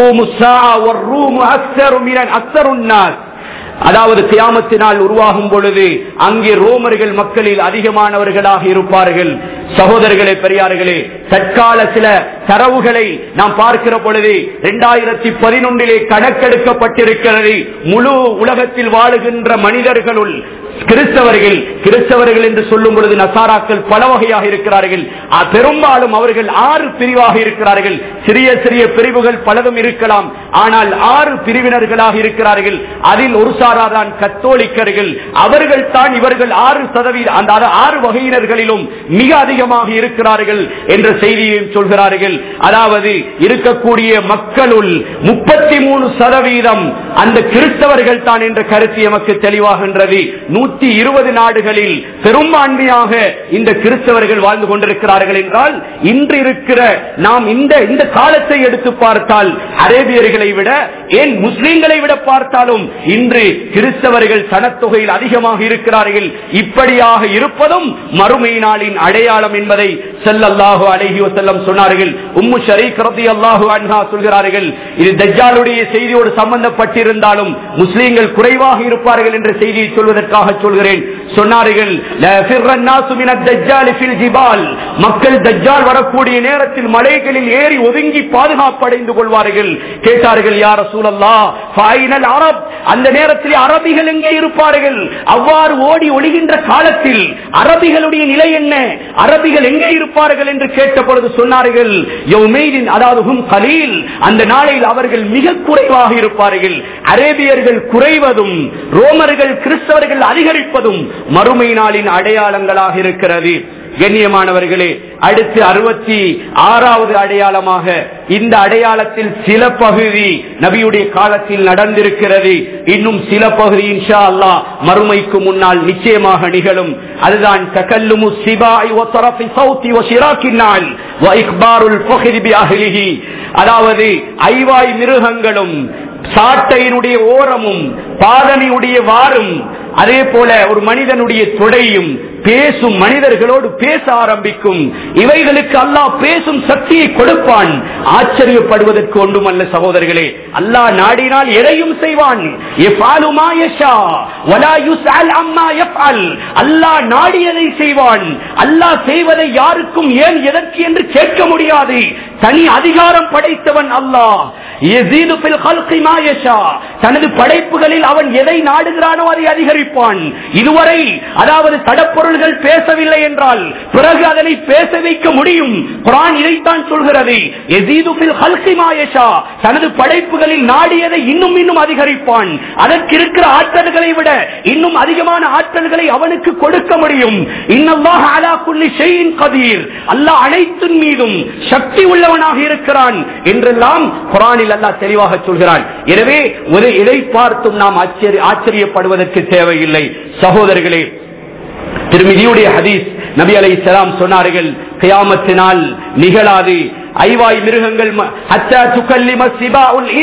[SPEAKER 1] அதாவது கியாமத்தினால் உருவாகும் பொழுது அங்கே ரோமர்கள் மக்களில் அதிகமானவர்களாக இருப்பார்கள் சகோதரர்களே பெரியார்களே தற்கால சில தரவுகளை நாம் பார்க்கிற பொழுது இரண்டாயிரத்தி பதினொன்றிலே கணக்கெடுக்கப்பட்டிருக்கிறது முழு உலகத்தில் வாழுகின்ற மனிதர்களுள் கிறிஸ்தவர்கள் கிறிஸ்தவர்கள் என்று சொல்லும் பொழுது நசாராக்கள் பல வகையாக இருக்கிறார்கள் அ, பெரும்பாலும் அவர்கள் ஆறு பிரிவாக இருக்கிறார்கள் சிறிய சிறிய பிரிவுகள் பலதும் இருக்கலாம் ஆனால் ஆறு பிரிவினர்களாக இருக்கிறார்கள் அதில் ஒரு சாராதான் கத்தோலிக்கர்கள் அவர்கள் தான் இவர்கள் ஆறு சதவீதம் அந்த அது ஆறு வகையினர்களிலும் மிக அதிகமாக இருக்கிறார்கள் என்ற செய்தியையும் சொல்கிறார்கள் அதாவது இருக்கக்கூடிய மக்களுள் முப்பத்தி மூணு சதவீதம் அந்த கிறிஸ்தவர்கள் தான் என்ற கருத்து எமக்கு தெளிவாகின்றது நூத்தி இருபது நாடுகளில் பெரும்பான்மையாக இந்த கிறிஸ்தவர்கள் வாழ்ந்து கொண்டிருக்கிறார்கள் என்றால் இன்று இருக்கிற நாம் இந்த இந்த காலத்தை எடுத்து பார்த்தால் அரேபியர்களை விட ஏன் முஸ்லிம்களை விட பார்த்தாலும் இன்று கிறிஸ்தவர்கள் சனத்தொகையில் அதிகமாக இருக்கிறார்கள் இப்படியாக இருப்பதும் மறுமை நாளின் அடையாளம் என்பதை செல்லல்லாஹு அலைஹி வஸல்லம் சொன்னார்கள் உம்மு ஷரீக் ரலியல்லாஹு அன்ஹா சொல்கிறார்கள் இது தஜ்ஜாலுடைய செய்தியோடு சம்பந்தப்பட்டிருந்தாலும் முஸ்லிம்கள் குறைவாக இருப்பார்கள் என்ற செய்தியை சொல்வதற்காக சொல்கிறேன் சொன்னார்கள் "லா ஃபிர்ர النَّاسُ مِنَ الدَّجَّالِ فِي الْجِبَالِ." மக்கள் தஜ்ஜால் வரக்கூடிய நேரத்தில் மலைகளில் ஏறி ஒதுங்கி பாதுகாப்படைந்து கொள்வார்கள் கேட்டார்கள் யார் சூழல்லா ஃபைனல் அரப் அந்த நேரத்தில் அரபிகள் எங்கே இருப்பார்கள் அவ்வாறு ஓடி ஒளிகின்ற காலத்தில் அரபிகளுடைய நிலை என்ன அரபிகள் எங்கே இருப்பார்கள் என்று கேட்ட பொழுது சொன்னார்கள் யௌமைதின் அதாவது ஹும் கலீல் அந்த நாளில் அவர்கள் மிக குறைவாக இருப்பார்கள் அரேபியர்கள் குறைவதும் ரோமர்கள் கிறிஸ்தவர்கள் அதிகரிப்பதும் மறுமை நாளின் அடையாளங்களாக இருக்கிறது கண்ணியமானவர்களே அடுத்து அறுபத்தி ஆறாவது அடையாளமாக இந்த அடையாளத்தில் சில பகுதி நபியுடைய காலத்தில் நடந்திருக்கிறது இன்னும் சில பகுதி இன்ஷா அல்லாஹ் மறுமைக்கு முன்னால் நிச்சயமாக நிகழும் அதுதான் தகல்லுமு சிபாய் ஒத்தரஃபி சௌத்தி ஒசிராக்கினால் இக்பாருல் ஃபஹ்ரி பி அஹ்லிஹி அதாவது ஐவாய் மிருகங்களும் சாட்டையினுடைய ஓரமும் பாதனையுடைய வாரும் அதே போல ஒரு மனிதனுடைய தொடையும் பேசும் மனிதர்களோடு பேச ஆரம்பிக்கும் இவைகளுக்கு அல்லாஹ் பேசும் சக்தியை கொடுப்பான் ஆச்சரியப்படுவதற்கு ஒன்றுமல்ல சகோதரர்களே அல்லாஹ் நாடினால் எதையும் செய்வான் يفعل ما يشاء ولا يسأل عما يفعل அல்லாஹ் நாடியதை செய்வான் அல்லாஹ் செய்வதை யாருக்கும் ஏன் எதற்கு என்று கேட்க முடியாது தனி அதிகாரம் படைத்தவன் அல்லாஹ் يزيد في الخلق ما يشاء தனது படைப்புகளில் அவன் எதை நாடுகிறானோ அதை அதிகரிப்பான் இதுவரை அதாவது தடப்பொருள்கள் பேசவில்லை என்றால் பிறகு அதனை பேச வைக்க முடியும் குரான் இதைத்தான் சொல்கிறது எசீது ஃபில் ஹல்கி மா யஷா. தனது படைப்புகளில் நாடியதை இன்னும் இன்னும் அதிகரிப்பான் அதற்கு இருக்கிற ஆற்றல்களை விட இன்னும் அதிகமான ஆற்றல்களை அவனுக்கு கொடுக்க முடியும் இன்னல்லாஹ அலா குல்லி ஷைஇன் கதீர் அல்லாஹ் அனைத்தின் மீதும் சக்தி உள்ளவனாக இருக்கிறான் என்றெல்லாம் குரானில் அல்லாஹ் தெளிவாக சொல்கிறான் எனவே ஒரு இதை பார்த்தும் நாம் ஆச்சரிய ஆச்சரியப்படுவதற்கு தேவையில்லை சகோதரர்களே திருமிதியுடைய ஹதீஸ் நபி அலை சொன்னார்கள் கியாமத்தினால் நிகழாது ஐவாய் மிருகங்கள் ம- ஹத்தா துகல்லிம சிபாஉல் இன்ஸ்.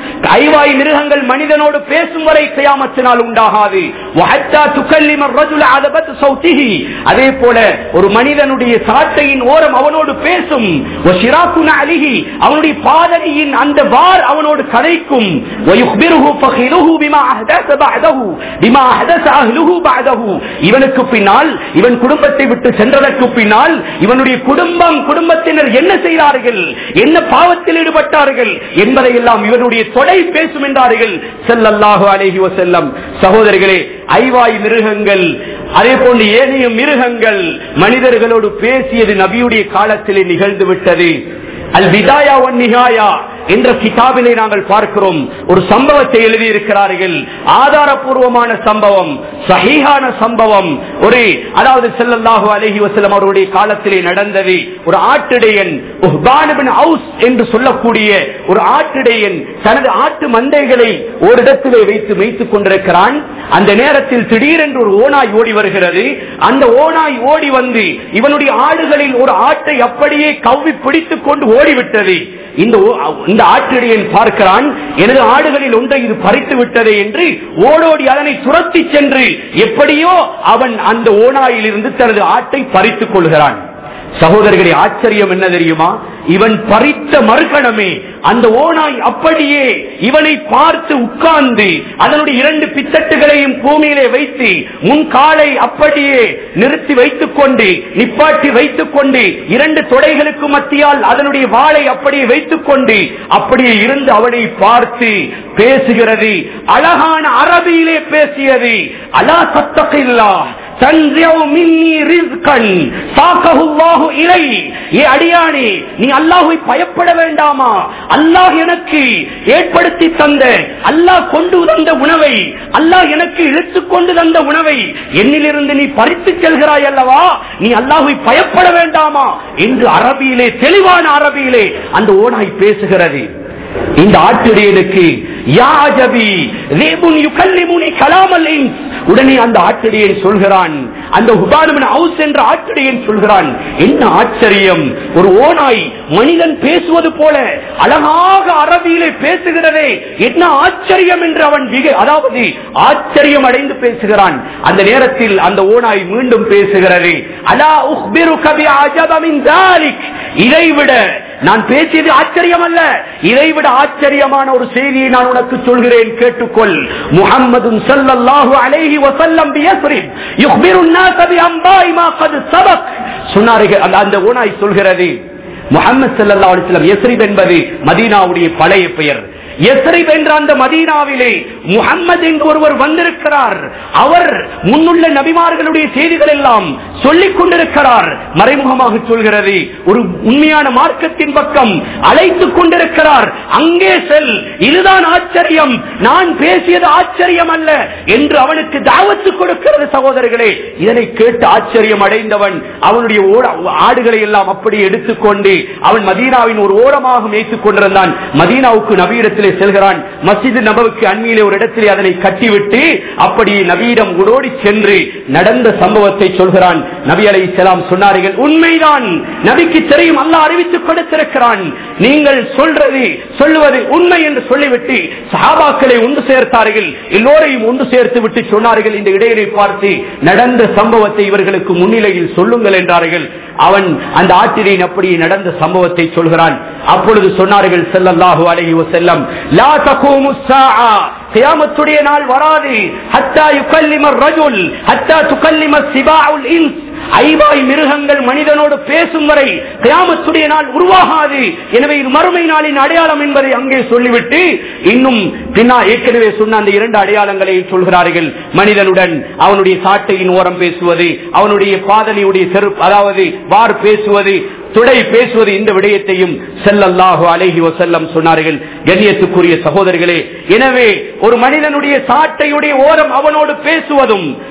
[SPEAKER 1] ஐவாய் மிருகங்கள் மனிதனோடு பேசும் வரை கியாமத்தினால் உண்டாகாது வஹத்தா துகல்லிம الرجل عذبت صوته அதே போல ஒரு மனிதனுடைய சாட்டையின் ஓரம் அவனோடு பேசும் وشراكن عليه அவனுடைய பாதணியின் அந்த வார் அவனோடு கதைக்கும் ويخبره فخذه بما احدث بعده بما احدث اهله بعده இவனுக்கு பின்னால் இவன் குடும்பத்தை விட்டு சென்றதற்கு பின்னால் இவனுடைய குடும்பம் குடும்பத்தினர் என்ன செய்தார்கள் என்ன பாவத்தில் ஈடுபட்டார்கள் என்பதை எல்லாம் இவனுடைய தொடை பேசும் என்றார்கள் செல்லல்லாஹு அலைஹி வஸல்லம் சகோதரர்களே ஐவாய் மிருகங்கள் அதே போன்று ஏனைய மிருகங்கள் மனிதர்களோடு பேசியது நபியுடைய காலத்திலே நிகழ்ந்து விட்டது அல் விதாயா ஒன் நிகாயா என்ற கிதாபிலே நாங்கள் பார்க்கிறோம் ஒரு சம்பவத்தை எழுதியிருக்கிறார்கள் ஆதாரபூர்வமான சம்பவம் சஹீஹான சம்பவம் ஒரு அதாவது செல்லல்லாஹு அலஹி வசலம் அவருடைய காலத்திலே நடந்தது ஒரு ஆட்டிடையன் உஹ்பானுபின் ஹவுஸ் என்று சொல்லக்கூடிய ஒரு ஆட்டிடையன் தனது ஆட்டு மந்தைகளை ஒரு இடத்திலே வைத்து வைத்துக் கொண்டிருக்கிறான் அந்த நேரத்தில் திடீரென்று ஒரு ஓனாய் ஓடி வருகிறது அந்த ஓனாய் ஓடி வந்து இவனுடைய ஆடுகளில் ஒரு ஆட்டை அப்படியே கவ்வி பிடித்துக் கொண்டு ஓடிவிட்டது இந்த ஓ- இந்த ஆட்டிடையன் பார்க்கிறான் எனது ஆடுகளில் ஒன்றை இது பறித்து விட்டதே என்று ஓடோடி அதனை துரத்தி சென்று எப்படியோ அவன் அந்த ஓனாயிலிருந்து தனது ஆட்டை பறித்துக் கொள்கிறான் சகோதரர்களே ஆச்சரியம் என்ன தெரியுமா இவன் பறித்த மறுகணமே அந்த ஓனாய் அப்படியே இவனை பார்த்து உட்கார்ந்து அதனுடைய இரண்டு பித்தட்டுகளையும் பூமியிலே வைத்து முன் காலை அப்படியே நிறுத்தி வைத்துக் கொண்டு நிப்பாட்டி வைத்துக் கொண்டு இரண்டு தொடைகளுக்கு மத்தியால் அதனுடைய வாளை அப்படியே வைத்துக் கொண்டு அப்படியே இருந்து அவனை பார்த்து பேசுகிறது அழகான அரபியிலே பேசியது அலா சத்தகில்லா தன்றியோ மின்னி ரிஸ்கன் சாக்கஹுல்லாஹு இலை ஏ அடியானே நீ அல்லாஹ்வை பயப்பட வேண்டாமா அல்லாஹ் எனக்கு ஏற்படுத்தி தந்த அல்லாஹ் கொண்டு வந்த உணவை அல்லாஹ் எனக்கு இழுத்துக் கொண்டு தந்த உணவை என்னிலிருந்து நீ பறித்து செல்கிறாய் அல்லவா நீ அல்லாஹ்வை பயப்பட வேண்டாமா என்று அரபியிலே தெளிவான அரபியிலே அந்த ஓனாய் பேசுகிறது இந்த ஆட்டிடையனுக்கு யாஜபி ரேபுன் யுகல்லிமுனி கலாமல் இன்ஸ். உடனே அந்த ஆட்டிடையன் சொல்கிறான் அந்த ஹுபானுமின் ஹவுஸ் என்ற ஆட்டிடையன் சொல்கிறான் என்ன ஆச்சரியம் ஒரு ஓனாய் மனிதன் பேசுவது போல அழகாக அரபியிலே பேசுகிறதே என்ன ஆச்சரியம் என்று அவன் மிக அதாவது ஆச்சரியம் அடைந்து பேசுகிறான் அந்த நேரத்தில் அந்த ஓனாய் மீண்டும் பேசுகிறது அலா உஹ்பிருக பி அஜப மின் ذلك. இதைவிட நான் பேசியது ஆச்சரியம் அல்ல இதைவிட ஆச்சரியமான ஒரு செய்தியை நான் உனக்கு சொல்கிறேன் கேட்டுக்கொள் முஹம்மது ஸல்லல்லாஹு அலைஹி வஸல்லம் பியஸ்ரிப் யுக்பிரு الناس بأنباء ما قد سبق சொன்னார்கள் அந்த- அந்த ஓனாய் சொல்கிறது முஹம்மது ஸல்லல்லாஹு அலைஹி வஸல்லம் யஸ்ரிப் என்பது மதீனாவுடைய பழைய பெயர் எஸ்ரிப் என்ற அந்த மதீனாவிலே முகம்மது என்று ஒருவர் வந்திருக்கிறார் அவர் முன்னுள்ள நபிமார்களுடைய செய்திகள் எல்லாம் சொல்லிக் கொண்டிருக்கிறார் மறைமுகமாக சொல்கிறது ஒரு உண்மையான மார்க்கத்தின் பக்கம் அழைத்துக் கொண்டிருக்கிறார் அங்கே செல் இதுதான் ஆச்சரியம் நான் பேசியது ஆச்சரியம் அல்ல என்று அவனுக்கு தாவத்து கொடுக்கிறது சகோதரர்களே இதனை கேட்டு ஆச்சரியம் அடைந்தவன் அவனுடைய ஓட- ஆடுகளை எல்லாம் அப்படி எடுத்துக்கொண்டு அவன் மதீனாவின் ஒரு ஓரமாக மேய்த்துக் கொண்டிருந்தான் மதீனாவுக்கு நபீடத்திலே செல்கிறான் மஸ்ஜித் நபவுக்கு அண்மையிலே ஒரு இடத்திலே அதனை கட்டிவிட்டு அப்படி நபீடம் ஓடோடி சென்று நடந்த சம்பவத்தை சொல்கிறான் நபி அலை சொன்னார்கள் உண்மைதான் நபிக்கு தெரியும் அல்லாஹ் அறிவித்துக் கொடுத்திருக்கிறான் நீங்கள் சொல்றது சொல்லுவது உண்மை என்று சொல்லிவிட்டு சஹாபாக்களை ஒன்று சேர்த்தார்கள் எல்லோரையும் ஒன்று சேர்த்து விட்டு சொன்னார்கள் இந்த இடையிலை பார்த்து நடந்த சம்பவத்தை இவர்களுக்கு முன்னிலையில் சொல்லுங்கள் என்றார்கள் அவன் அந்த ஆட்டிரியின் அப்படி நடந்த சம்பவத்தை சொல்கிறான் அப்பொழுது சொன்னார்கள் செல்லல்லாஹு அலைஹி வஸல்லம் லா தகூமு ஸாஆ கியாமத்துடைய நாள் வராது ஹத்தா யுகல்லிம الرجل ஹத்தா துகல்லிம சிபாஉல் இன்ஸ் ஐவாய் மிருகங்கள் மனிதனோடு பேசும் வரை கியாமத்துடைய நாள் உருவாகாது எனவே இது மறுமை நாளின் அடையாளம் என்பதை அங்கே சொல்லிவிட்டு இன்னும் பின்னா ஏற்கனவே சொன்ன அந்த இரண்டு அடையாளங்களை சொல்கிறார்கள் மனிதனுடன் அவனுடைய சாட்டையின் ஓரம் பேசுவது அவனுடைய பாதனையுடைய செருப்பு அதாவது வார் பேசுவது துடை பேசுவது இந்த விடயத்தையும் செல்லல்லாஹு அலைஹி வசல்லம் சொன்னார்கள் கண்ணியத்துக்குரிய சகோதரர்களே எனவே ஒரு மனிதனுடைய சாட்டையுடைய ஓரம் அவனோடு பேசுவதும்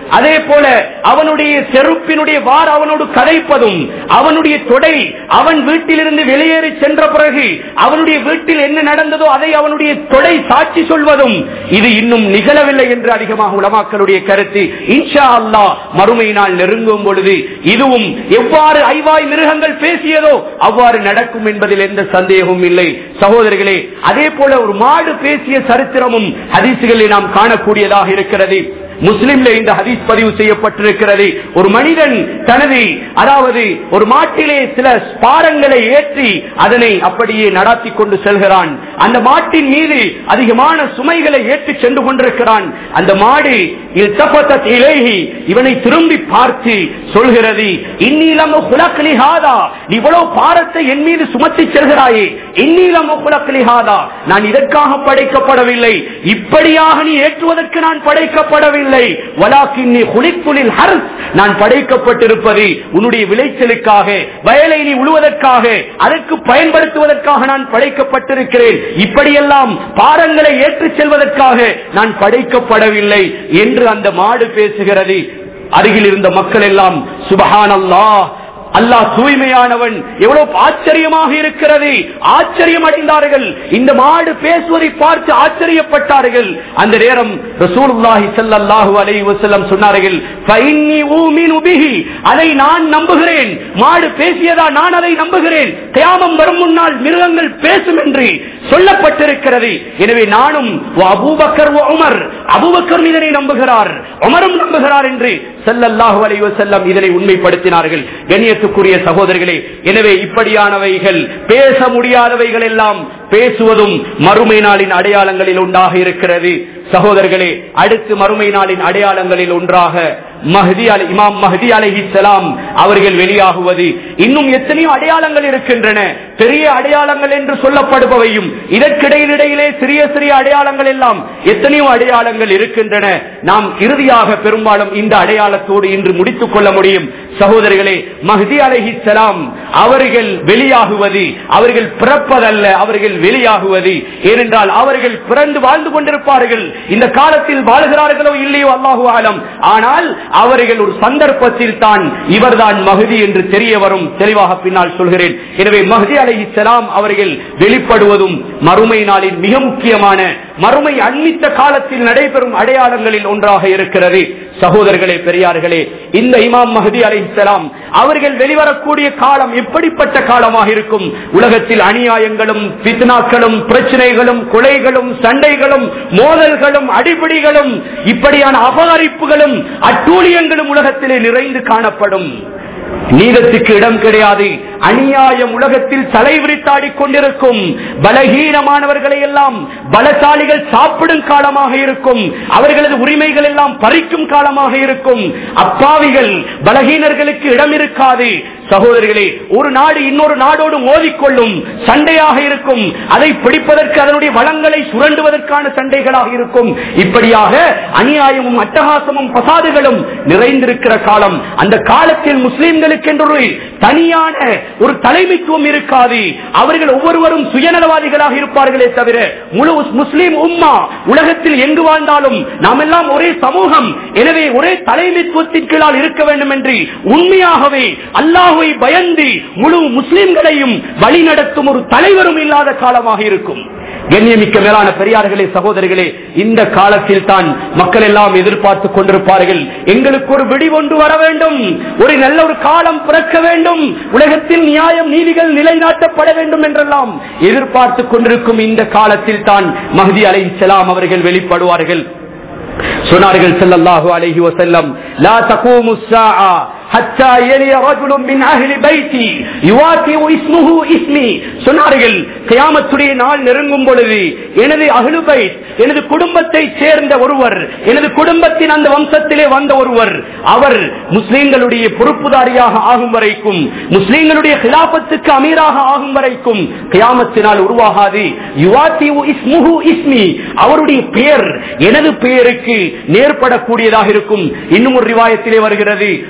[SPEAKER 1] அதே போல அவனுடைய செருப்பினுடைய வார் அவனோடு கதைப்பதும் அவனுடைய தொடை அவன் வீட்டிலிருந்து வெளியேறி சென்ற பிறகு அவனுடைய வீட்டில் என்ன நடந்ததோ அதை அவனுடைய தொடை சாட்சி சொல்வதும் இது இன்னும் நிகழவில்லை என்று அதிகமாக உலமாக்களுடைய கருத்து இன்ஷா அல்லாஹ் மறுமை நாள் நெருங்கும் பொழுது இதுவும் எவ்வாறு ஐவாய் மிருகங்கள் பேசியதோ அவ்வாறு நடக்கும் என்பதில் எந்த சந்தேகமும் இல்லை சகோதரர்களே அதே போல ஒரு மாடு பேசிய சரித்திரமும் ஹதீசுகளில் நாம் காணக்கூடியதாக இருக்கிறது முஸ்லிம்ல இந்த ஹதீஸ் பதிவு செய்யப்பட்டிருக்கிறது ஒரு மனிதன் தனது அதாவது ஒரு மாட்டிலே சில ஸ்பாரங்களை ஏற்றி அதனை அப்படியே நடாத்தி கொண்டு செல்கிறான் அந்த மாட்டின் மீது அதிகமான சுமைகளை ஏற்றி சென்று கொண்டிருக்கிறான் அந்த மாடு இல்தபத்தத் இலைஹி, இவனை திரும்பி பார்த்து சொல்கிறது இன்னிலம் குலக்லிஹாதா நீ இவ்வளவு பாரத்தை என் மீது சுமத்தி செல்கிறாயே இன்னிலம் குலக்லிஹாதா நான் இதற்காக படைக்கப்படவில்லை இப்படியாக நீ ஏற்றுவதற்கு நான் படைக்கப்படவில்லை வலாக்கின்னி குளிக்குளில் ஹர்ஸ் நான் படைக்கப்பட்டிருப்பது உன்னுடைய விளைச்சலுக்காக வயலை நீ உழுவதற்காக அதற்கு பயன்படுத்துவதற்காக நான் படைக்கப்பட்டிருக்கிறேன் இப்படியெல்லாம் பாரங்களை ஏற்றுச் செல்வதற்காக நான் படைக்கப்படவில்லை என்று அந்த மாடு பேசுகிறது அருகில் இருந்த மக்கள் எல்லாம் சுபஹான் அல்லாஹ் அல்லாஹ் தூய்மையானவன் எவ்வளவு ஆச்சரியமாக இருக்கிறது ஆச்சரியம் அடைந்தார்கள் இந்த மாடு பேசுவதை பார்த்து ஆச்சரியப்பட்டார்கள் அந்த நேரம் ரசூலுல்லாஹி ஸல்லல்லாஹு அலைஹி வஸல்லம் சொன்னார்கள் ஃபைன்னி ஊமினு பிஹி அதை நான் நம்புகிறேன் மாடு பேசியதா நான் அதை நம்புகிறேன் கியாமம் வரும் முன்னால் மிருகங்கள் பேசும் என்று சொல்லப்பட்டிருக்கிறது எனவே நானும் வ அபூபக்கர் வ உமர் அபூபக்கர் இதனை நம்புகிறார் உமரும் நம்புகிறார் என்று ஸல்லல்லாஹு அலைஹி வஸல்லம் இதனை உண்மைப்படுத்தினார்கள் கண்ணியத்துக்குரிய சகோதரர்களே எனவே இப்படியானவைகள் பேச முடியாதவைகள் எல்லாம் பேசுவதும் மறுமை நாளின் அடையாளங்களில் உண்டாக இருக்கிறது சகோதரர்களே அடுத்து மறுமை நாளின் அடையாளங்களில் ஒன்றாக மஹதி அலி இமாம் மஹதி அலைஹிஸ்ஸலாம் அவர்கள் வெளியாகுவது இன்னும் எத்தனையோ அடையாளங்கள் இருக்கின்றன பெரிய அடையாளங்கள் என்று சொல்லப்படுபவையும் இதற்கிடையில் இடையிலே சிறிய சிறிய அடையாளங்கள் எல்லாம் எத்தனையோ அடையாளங்கள் இருக்கின்றன நாம் இறுதியாக பெரும்பாலும் இந்த அடையாளத்தோடு இன்று முடித்துக் கொள்ள முடியும் சகோதரர்களே மஹதி அலைஹிஸ்ஸலாம் அவர்கள் வெளியாகுவது அவர்கள் பிறப்பதல்ல அவர்கள் வெளியாகுவது ஏனென்றால் அவர்கள் பிறந்து வாழ்ந்து கொண்டிருப்பார்கள் இந்த காலத்தில் வாழ்கிறார்களோ இல்லையோ அல்லாஹு ஆலம் ஆனால் அவர்கள் ஒரு சந்தர்ப்பத்தில் தான் இவர்தான் மகுதி என்று தெரிய வரும் தெளிவாக பின்னால் சொல்கிறேன் எனவே மஹதி அலைஹிஸ்ஸலாம் அவர்கள் வெளிப்படுவதும் மறுமை நாளின் மிக முக்கியமான மறுமை அண்மித்த காலத்தில் நடைபெறும் அடையாளங்களில் ஒன்றாக இருக்கிறது சகோதரர்களே பெரியார்களே இந்த இமாம் மஹதி அலைஹிஸ்ஸலாம் அவர்கள் வெளிவரக்கூடிய காலம் எப்படிப்பட்ட காலமாக இருக்கும் உலகத்தில் அநியாயங்களும் பித்னாக்களும் பிரச்சனைகளும் கொலைகளும் சண்டைகளும் மோதல்களும் அடிபிடிகளும் இப்படியான அபகரிப்புகளும் அட்டூழியங்களும் உலகத்திலே நிறைந்து காணப்படும் நீதத்துக்கு இடம் கிடையாது அநியாயம் உலகத்தில் தலைவிரித்தாடிக் கொண்டிருக்கும் பலகீனமானவர்களை எல்லாம் பலசாலிகள் சாப்பிடும் காலமாக இருக்கும் அவர்களது உரிமைகள் எல்லாம் பறிக்கும் காலமாக இருக்கும் அப்பாவிகள் பலகீனர்களுக்கு இடம் இருக்காது சகோதரிகளே ஒரு நாடு இன்னொரு நாடோடு மோதிக்கொள்ளும் சண்டையாக இருக்கும் அதை பிடிப்பதற்கு அதனுடைய வளங்களை சுரண்டுவதற்கான சண்டைகளாக இருக்கும் இப்படியாக அநியாயமும் அட்டகாசமும் பசாதுகளும் நிறைந்திருக்கிற காலம் அந்த காலத்தில் முஸ்லிம்களுக்கு என்று ஒரு தனியான ஒரு தலைமைத்துவம் இருக்காது அவர்கள் ஒவ்வொருவரும் சுயநலவாதிகளாக இருப்பார்களே தவிர முழு முஸ்லிம் உம்மா உலகத்தில் எங்கு வாழ்ந்தாலும் நாம் எல்லாம் ஒரே சமூகம் எனவே ஒரே தலைமைத்துவத்தின் கீழால் இருக்க வேண்டும் என்று உண்மையாகவே அல்லாஹுவை பயந்து முழு முஸ்லிம்களையும் வழிநடத்தும் ஒரு தலைவரும் இல்லாத காலமாக இருக்கும் கண்ணியமிக்க மேலான பெரியார்களே சகோதரிகளே இந்த காலத்தில் தான் மக்கள் எல்லாம் எதிர்பார்த்து கொண்டிருப்பார்கள் எங்களுக்கு ஒரு விடி ஒன்று வர வேண்டும் ஒரு நல்ல ஒரு காலம் பிறக்க வேண்டும் உலகத்தில் நியாயம் நீதிகள் நிலைநாட்டப்பட வேண்டும் என்றெல்லாம் எதிர்பார்த்து கொண்டிருக்கும் இந்த காலத்தில் தான் மஹதி அலை அவர்கள் வெளிப்படுவார்கள் சொன்னார்கள் ஸல்லல்லாஹு அலைஹி வஸல்லம் லா தகூமு الساعه حتى يلي رجل من اهل بيتي يواتي اسمه اسمي சொன்னார்கள் கியாமத்துடைய நாள் நெருங்கும் பொழுது எனது அஹ்லு பைத் எனது குடும்பத்தை சேர்ந்த ஒருவர் எனது குடும்பத்தின் அந்த வம்சத்திலே வந்த ஒருவர் அவர் முஸ்லிம்களுடைய பொறுப்புதாரியாக ஆகும் வரைக்கும் முஸ்லிம்களுடைய கிலாபத்துக்கு அமீராக ஆகும் வரைக்கும் கியாமத்தினால் உருவாகாது யுவாத்தி இஸ்முஹு இஸ்மி அவருடைய பெயர் எனது பெயருக்கு நேர்படக்கூடியதாக இருக்கும் இன்னும் ஒரு ரிவாயத்திலே வருகிறது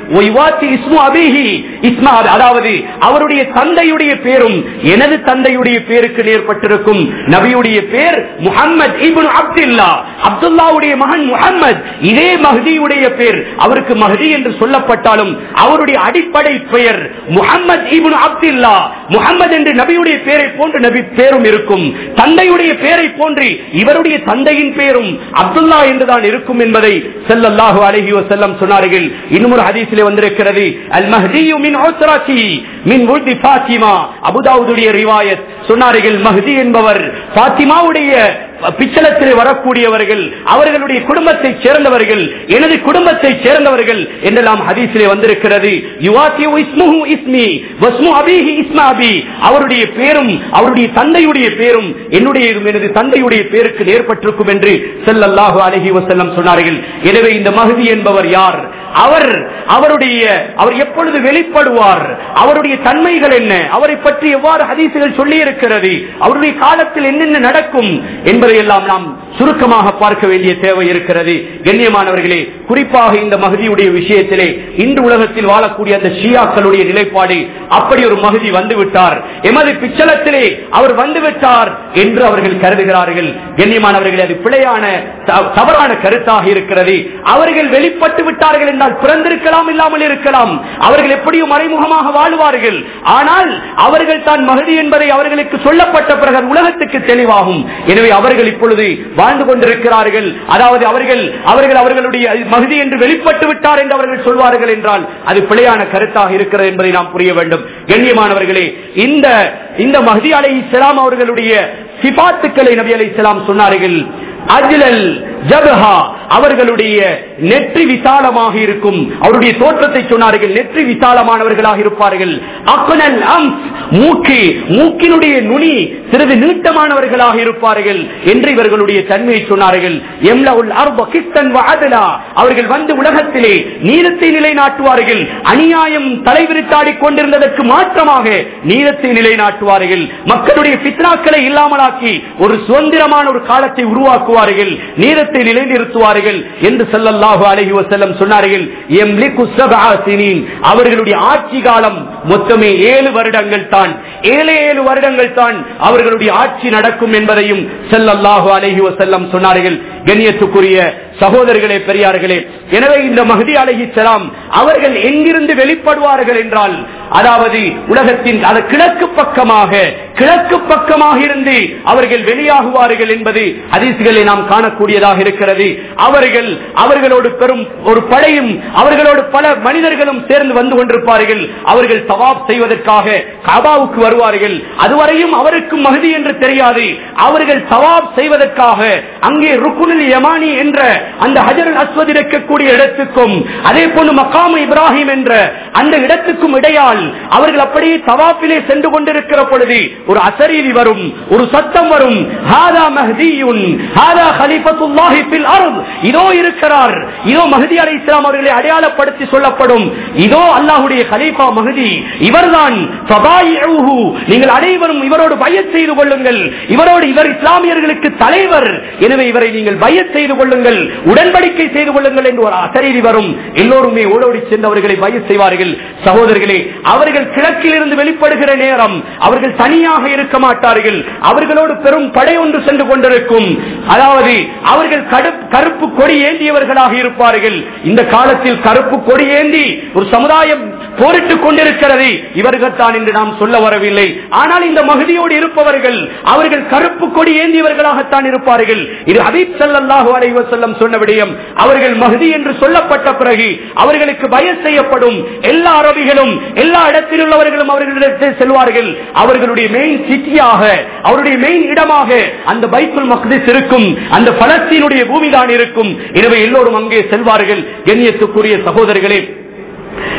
[SPEAKER 1] யுவாத்தி இஸ்மு அபிஹி இஸ்மா அதாவது அவருடைய தந்தையுடைய பேரும் எனது தந்தையுடைய பேருக்கு நேர்பட்டிருக்கும் நபியுடைய பேர் முஹம்மது இப்னு அப்துல்லா அப்துல்லாவுடைய மகன் முஹம்மது இதே மஹதியுடைய பேர் அவருக்கு மஹதி என்று சொல்லப்பட்டாலும் அவருடைய அடிப்படை பெயர் முஹம்மது இப்னு அப்துல்லா முஹம்மது என்று நபியுடைய பேரை போன்று நபி பேரும் இருக்கும் தந்தையுடைய பேரை போன்று இவருடைய தந்தையின் பேரும் அப்துல்லா என்றுதான் இருக்கும் என்பதை ஸல்லல்லாஹு அலைஹி வஸல்லம் சொன்னார்கள் இன்னும் ஒரு ஹதீஸிலே வந்திருக்கிறது அல் மஹ்தியு மின் உத்ராத்தி மின் உல்தி ஃபாத்திமா அபுதாவுடைய ரிவாயத் சொன்னார்கள் மஹ்தி என்பவர் ஃபாத்திமாவுடைய பிச்சலத்திலே வரக்கூடியவர்கள் அவர்களுடைய குடும்பத்தை சேர்ந்தவர்கள் எனது குடும்பத்தை சேர்ந்தவர்கள் என்றெல்லாம் ஹதீஸிலே வந்திருக்கிறது யுவாத்தியு இஸ்முஹு இஸ்மி வஸ்மு அபிஹி இஸ்மா அபி அவருடைய பேரும் அவருடைய தந்தையுடைய பேரும் என்னுடைய எனது தந்தையுடைய பேருக்கு நேர்பட்டிருக்கும் என்று ஸல்லல்லாஹு அலைஹி வஸல்லம் சொன்னார்கள் எனவே இந்த மஹதி என்பவர் யார் அவர் அவருடைய அவர் எப்பொழுது வெளிப்படுவார் அவருடைய தன்மைகள் என்ன அவரை பற்றி எவ்வாறு ஹதீசுகள் சொல்லி இருக்கிறது அவருடைய காலத்தில் என்னென்ன நடக்கும் என்பதை எல்லாம் நாம் சுருக்கமாக பார்க்க வேண்டிய தேவை இருக்கிறது கண்ணியமானவர்களே குறிப்பாக இந்த மகதியுடைய விஷயத்திலே இன்று உலகத்தில் வாழக்கூடிய அந்த ஷியாக்களுடைய நிலைப்பாடு அப்படி ஒரு மகதி வந்துவிட்டார் எமது பிச்சலத்திலே அவர் வந்துவிட்டார் என்று அவர்கள் கருதுகிறார்கள் கண்ணியமானவர்களே அது பிழையான த- தவறான கருத்தாக இருக்கிறது அவர்கள் வெளிப்பட்டு விட்டார்கள் என்றால் பிறந்திருக்கலாம் இல்லாமல் இருக்கலாம் அவர்கள் எப்படியும் மறைமுகமாக வாழ்வார்கள் ஆனால் அவர்கள் தான் மகதி என்பதை அவர்களுக்கு சொல்லப்பட்ட பிறகு அது உலகத்துக்கு தெளிவாகும் எனவே அவர்கள் இப்பொழுது வாழ்ந்து கொண்டிருக்கிறார்கள் அதாவது அவர்கள் அவர்கள் அவர்களுடைய மகதி என்று வெளிப்பட்டு விட்டார் என்று அவர்கள் சொல்வார்கள் என்றால் அது பிழையான கருத்தாக இருக்கிறது என்பதை நாம் புரிய வேண்டும் கண்ணியமானவர்களே இந்த இந்த மஹதி அலை இஸ்லாம் அவர்களுடைய சிபாத்துக்களை நபி அலை இஸ்லாம் சொன்னார்கள் அஜ்லல் ஜபஹா அவர்களுடைய நெற்றி விசாலமாக இருக்கும் அவருடைய தோற்றத்தை சொன்னார்கள் நெற்றி விசாலமானவர்களாக இருப்பார்கள் அக்னல் அம்ஸ் மூக்கு மூக்கினுடைய நுனி சிறிது நீட்டமானவர்களாக இருப்பார்கள் என்று இவர்களுடைய தன்மையை சொன்னார்கள் எம்லவுல் அர்ப கிஸ்தன் வ அத்லா. அவர்கள் வந்து உலகத்திலே நீதத்தை நிலைநாட்டுவார்கள் அநியாயம் தலைவிரித்தாடிக் கொண்டிருந்ததற்கு மாற்றமாக நீதத்தை நிலைநாட்டுவார்கள் மக்களுடைய பித்னாக்களை இல்லாமலாக்கி ஒரு சுதந்திரமான ஒரு காலத்தை உருவாக்குவார்கள் நீதத்தை நிலைநிறுத்துவார்கள் என்று ஸல்லல்லாஹு அலைஹி வஸல்லம் சொன்னார்கள் எம்லிகு சபஆ சினீன். அவர்களுடைய ஆட்சி காலம் மொத்தமே ஏழு வருடங்கள் தான் ஏழு ஏழு வருடங்கள் தான் அவர்களுடைய ஆட்சி நடக்கும் என்பதையும் ஸல்லல்லாஹு அலைஹி வஸல்லம் சொன்னார்கள் கண்ணியத்துக்குரிய சகோதரர்களே பெரியார்களே எனவே இந்த மஹதி அலைஹிஸ்ஸலாம் அவர்கள் எங்கிருந்து வெளிப்படுவார்கள் என்றால் அதாவது உலகத்தின் அது கிழக்கு பக்கமாக கிழக்கு பக்கமாக இருந்து அவர்கள் வெளியாகுவார்கள் என்பது ஹதீசுகளை நாம் காணக்கூடியதாக இருக்கிறது அவர்கள் அவர்களோடு பெரும் ஒரு படையும் அவர்களோடு பல மனிதர்களும் சேர்ந்து வந்து கொண்டிருப்பார்கள் அவர்கள் தவாப் செய்வதற்காக காபாவுக்கு வருவார்கள் அதுவரையும் அவருக்கும் மகுதி என்று தெரியாது அவர்கள் தவாப் செய்வதற்காக அங்கே ருக்குனில் யமானி என்ற அந்த ஹஜருல் அஸ்வத் இருக்கக்கூடிய இடத்துக்கும் அதே போன்று மக்காமு இப்ராஹிம் என்ற அந்த இடத்துக்கும் இடையால் அவர்கள் அப்படியே தவாப்பிலே சென்று கொண்டிருக்கிற பொழுது ஒரு அசரீதி வரும் ஒரு சத்தம் வரும் ஹாதா மஹ்தியுன் ஹாதா கலிஃபத்துல்லாஹி ஃபில் அர்த் இதோ இருக்கிறார் இதோ மஹதி அலைஹிஸ்ஸலாம் அவர்களை அடையாளப்படுத்தி சொல்லப்படும் இதோ அல்லாஹ்வுடைய கலீஃபா மஹதி இவர்தான் ஃபபாயிஉஹு நீங்கள் அனைவரும் இவரோடு பயத் செய்து கொள்ளுங்கள் இவரோடு இவர் இஸ்லாமியர்களுக்கு தலைவர் எனவே இவரை நீங்கள் பயத் செய்து கொள்ளுங்கள் உடன்படிக்கை செய்து கொள்ளுங்கள் என்று ஒரு அசரீதி வரும் எல்லோருமே ஓடோடி சென்று அவர்களை பயத் செய்வார்கள் சகோதரர்களே அவர்கள் கிழக்கில் இருந்து வெளிப்படுகிற நேரம் அவர்கள் தனியாக இருக்க மாட்டார்கள் அவர்களோடு பெரும் படை ஒன்று சென்று கொண்டிருக்கும் அதாவது அவர்கள் கடுப்- கருப்பு கொடி ஏந்தியவர்களாக இருப்பார்கள் இந்த காலத்தில் கருப்பு கொடி ஏந்தி ஒரு சமுதாயம் போரிட்டுக் கொண்டிருக்கிறது இவர்கள் தான் என்று நாம் சொல்ல வரவில்லை ஆனால் இந்த மகுதியோடு இருப்பவர்கள் அவர்கள் கருப்பு கொடி ஏந்தியவர்களாகத்தான் இருப்பார்கள் இது ஹபீப் ஸல்லல்லாஹு அலைஹி வஸல்லம் சொன்ன விடயம் அவர்கள் மஹதி என்று சொல்லப்பட்ட பிறகு அவர்களுக்கு பயஸ் செய்யப்படும் எல்லா அரபிகளும் எல்லா இடத்தில் உள்ளவர்களும் அவர்களிடத்தில் செல்வார்கள் அவர்களுடைய மெயின் சிட்டியாக அவருடைய மெயின் இடமாக அந்த பைத்துல் மக்திஸ் இருக்கும் அந்த பலஸ்தீனுடைய பூமிதான் இருக்கும் எனவே எல்லோரும் அங்கே செல்வார்கள் கண்ணியத்துக்குரிய சகோதரர்களே